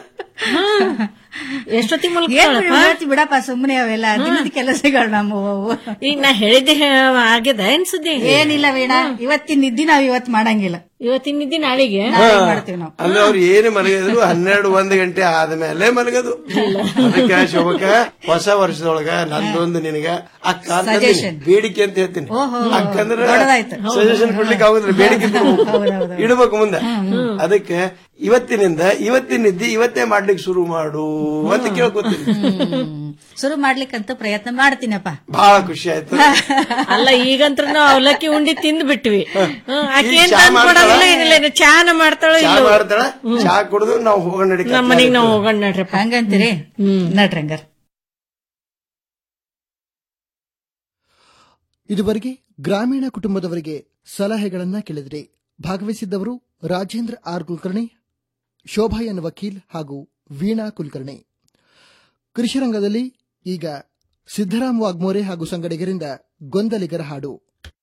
ಎಷ್ಟೊತ್ತಿಗೆ ಏನ್ ಮಲ್ಕೊಳಪ್ಪ? ಹೇಳ್ತಿ ಬಿಡಪ್ಪ ಸುಮ್ಮನೆ ಅವೆಲ್ಲ ದಿನದ ಕೆಲಸಗಳು ನಮ್ಮ ಅವು ಈಗ ನಾ ಹೇಳಿದ್ದೆ ಹೇ- ಆಗ್ಯದ ಏನ್ ಸುದ್ದಿ ಏನಿಲ್ಲ ವೀಣಾ ಇವತ್ತಿನ ನಿದ್ದಿ ನಾವ್ ಇವತ್ ಮಾಡಂಗಿಲ್ಲ ಇವತ್ತಿನ ನಿದ್ದೆ ನಾಳೆಗೆ ನಾಳೆ ಮಾಡ್ತೀವಿ ನಾವು ಅಂದ್ರೆ ಅವ್ರು ಏನು ಮಲಗಿದ್ರು ಹನ್ನೆರಡು ಒಂದ್ ಗಂಟೆ ಆದ್ಮೇಲೆ ಮಲಗದು ಅದಕ್ಕೆ ಶೋಭಕ ಹೊಸ ವರ್ಷದೊಳಗ ನಂದೊಂದು ನಿನಗ ಅಕ್ಕ ಅಂತ ಅಂದಿನಿ. Suggestion. ಬೇಡಿಕೆ ಅಂತ ಹೇಳ್ತೀನಿ ಓಹೋ. ಅಕ್ಕಂದ್ರ ದೊಡ್ಡದಾಯ್ತು. ಸಜೆಷನ್ ಕೊಡ್ಲಿಕ್ಕೆ ಆಗುದಿಲ್ಲ ಬೇಡಿಕೆ ಕೊಡ್ಬೇಕು. ಇಡ್ಬೇಕು ಮುಂದೆ ಅದಕ್ಕೆ ಇವತ್ತಿನಿಂದ ಇವತ್ತಿನ ನಿದ್ದೆ ಇವತ್ತೇ ಮಾಡ್ಲಿಕ್ಕೆ ಶುರು ಮಾಡು ಅಂತ ಕೇಳ್ಕೊತೀನಿ ಶುರು ಮಾಡ್ಲಿಕ್ಕಂತ ಪ್ರಯತ್ನ ಮಾಡ್ತೀನಪ್ಪ ಬಹಳ ಖುಷಿ ಆಯ್ತು ಅಲ್ಲ ಈಗಂತ್ರ ನಾವು ಅವಲಕ್ಕಿ ಉಂಡಿ ತಿಂದ್ ಬಿಟ್ವಿ ಹ್ಮ್, ಆಕೆ ಈಗ ಏನ್ ಚಾ ತಂದ್ ಕೊಡೋದಿಲ್ಲ ಮಾಡ್ತಾಳ? ಏನಿಲ್ಲ ಇನ್ನು ಚಾನ ಮಾಡ್ತಾಳೋ ಚಾ ಇಲ್ಲ ಮಾಡ್ತಾಳ ಚಾ ಕುಡಿದು ನಾವು ಹೋಗೋಣ ನಡಿ ನಮ್ಮ ಮನೆಗ್ ನಾವು ಹೋಗೋಣ ನಡ್ರಪ್ಪ ಹಂಗಂತೀರಿ ನಡ್ರಿ ಹಂಗಾರ ಇದುವರೆಗೆ ಗ್ರಾಮೀಣ ಕುಟುಂಬದವರಿಗೆ ಸಲಹೆಗಳನ್ನ ಕೇಳಿದ್ರಿ ಭಾಗವಹಿಸಿದ್ದವರು ರಾಜೇಂದ್ರ ಆರ್ ಕುಲಕರ್ಣಿ ಶೋಭಾ ಎನ್ ವಕೀಲ್ ಹಾಗೂ ವೀಣಾ ಕುಲಕರ್ಣಿ ಕೃಷಿರಂಗದಲ್ಲಿ ಈಗ ಸಿದ್ದರಾಮ್ ವಾಗ್ಮೋರೆ ಹಾಗೂ ಸಂಗಡಿಗರಿಂದ ಗೊಂದಲಿಗರ ಹಾಡು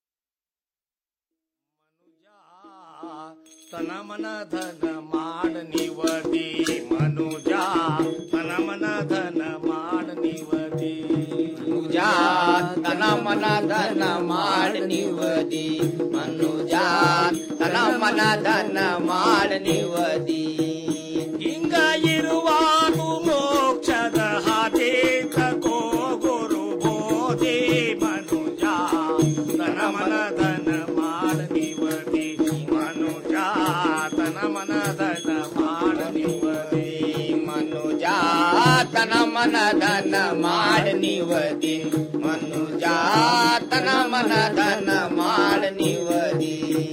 ತನ ಮನ ಧನ ಮಾಡ ನಿವದಿ ಮನುಜ ತನ ಮನ ಧನ ಮಾಡ ನಿವದಿ ಮನುಜ ತನ ಮನ ಧನ ಮಾಡ ನಿವದಿ ಮನುಜ ತನ ಮನ ಧನ ಮಾಡ ನಿವದಿ ಹಿಂಗ ಇರುವಾಗ ಮೋಕ್ಷದ ಹಾದಿ ತಗೋ ಗುರು ಬೋಧಿ ಮನುಜ ತನ ಮನ ಧನ ಮಾಡ ನಿವದಿ ಮನುಜ ತನ ಮನ ಧನ ಮಾಡ ನಿವದಿ ಮನುಜ ತನ ಮನ ಧನ ಮಾಡ ನಿವದಿ ಮನುಜ ತನ ಮನ ಧನ ಮಾಡ ನಿವದಿ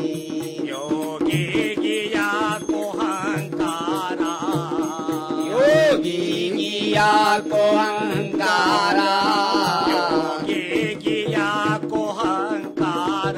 ಯೋಗಿಗಿಯ ಕೋಹಂಕಾರ ಯೋಗಿಗಿಯ ಕೋಹಂಕಾರ ಯೋಗಿಗಿಯ ಕೋಹಂಕಾರ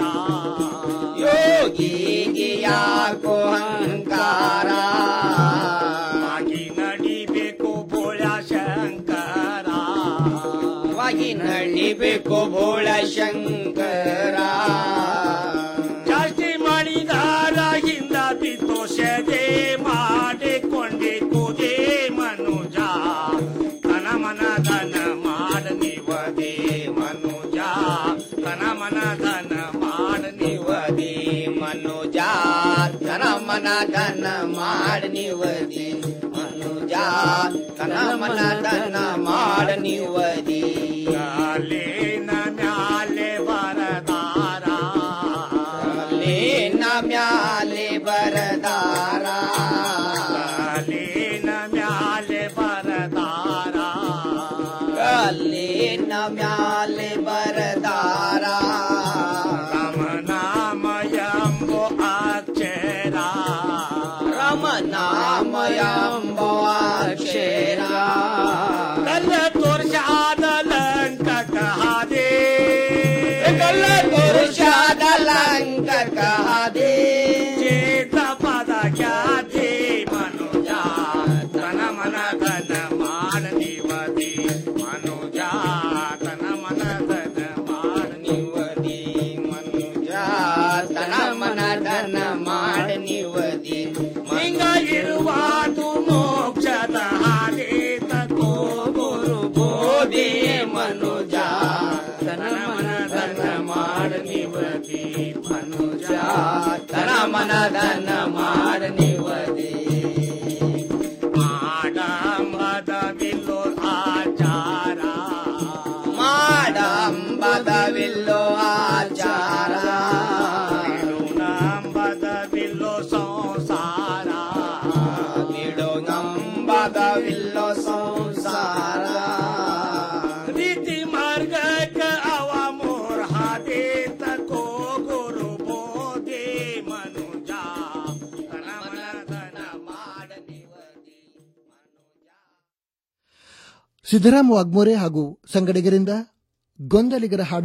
ಯೋಗಿಗಿಯ ಕೋಹಂಕಾರ ವಾಗಿ ನಡಿಬೇಕು ಬೋಳ ಶಂಕರ ವಾಗಿ ನಡಿಬೇಕು ಬೋಳ ಶಂಕರ ಜಾಸ್ತಿ ಮಾಡಿದಾರಾಗಿಂದ ಬಿತ್ತೋಷದೆ ಮಾಡಿಕೊಂಡೆ ಕೂದೆ ಮನುಜ ತನ ಮನ ಧನ ಮಾಡ ನಿವದೆ ಮನುಜ ತನ ಮನ ಧನ ಮಾಡ ನಿವದೆ ಮನುಜ ತನ ಮನ ಧನ ಮಾಡ ನಿವದೆ ಮನುಜ ತನ ಮನ ಧನ ಮಾಡ ನಿವದಿ ಗಾಲೇನ ಮ್ಯಾಲೆ ಬರದಾರ ಲೇನ ಮ್ಯಾಲೆ ಬರದಾರ ಲೇನ ಮ್ಯಾಲೆ ಬರದಾರ ಲೇನ ಮ್ಯಾಲೆ ಬರದಾರ ರಮನಾಮಯಂಬೋ ಅಕ್ಷರ ರಮನಾಮಯಂಬೋ ಅಕ್ಷರ ಕಲ್ಲ ತೋರ್ಸಾದ ಲಂಕಕ ಹಾದೆ ಕಲ್ಲ ತೋರ್ಸಾದ ಲಂಕಕ ಹಾದೆ ಚೇತ ಪದ ಖ್ಯಾತಿ ಮನುಜ ತನ ಮನ ಧನ ಮಾಡ ನಿವದಿ ಮನುಜ ನಿವದಿ ಮನುಜ ತನ ಮನದನ ಮಾಡ ನಿವದಿ ಮಾಡಂಬದವಿಲ್ಲೋ ಆಚಾರ ಮಾಡಂಬದವಿಲ್ಲೋ ಆಚಾರ ನಂಬದವಿಲ್ಲೋ ಸಂಸಾರ ನೀಡು ನಂಬದವಿಲ್ಲೋ ಸಂಸಾರ ರೀತಿ ಮಾರ್ಗಕ ಅವ ಮೋರ್ ಹಾದೆ ತಕೋ ಗುರು ಬೋಧೆ ಮನುಜ ತನ ಮನದನ ಮಾಡ ಸಿದ್ದರಾಮ ವಾಗ್ಮೋರೆ ಹಾಗೂ ಸಂಗಡಿಗರಿಂದ ಗೊಂದಲಿಗರ ಹಾಡು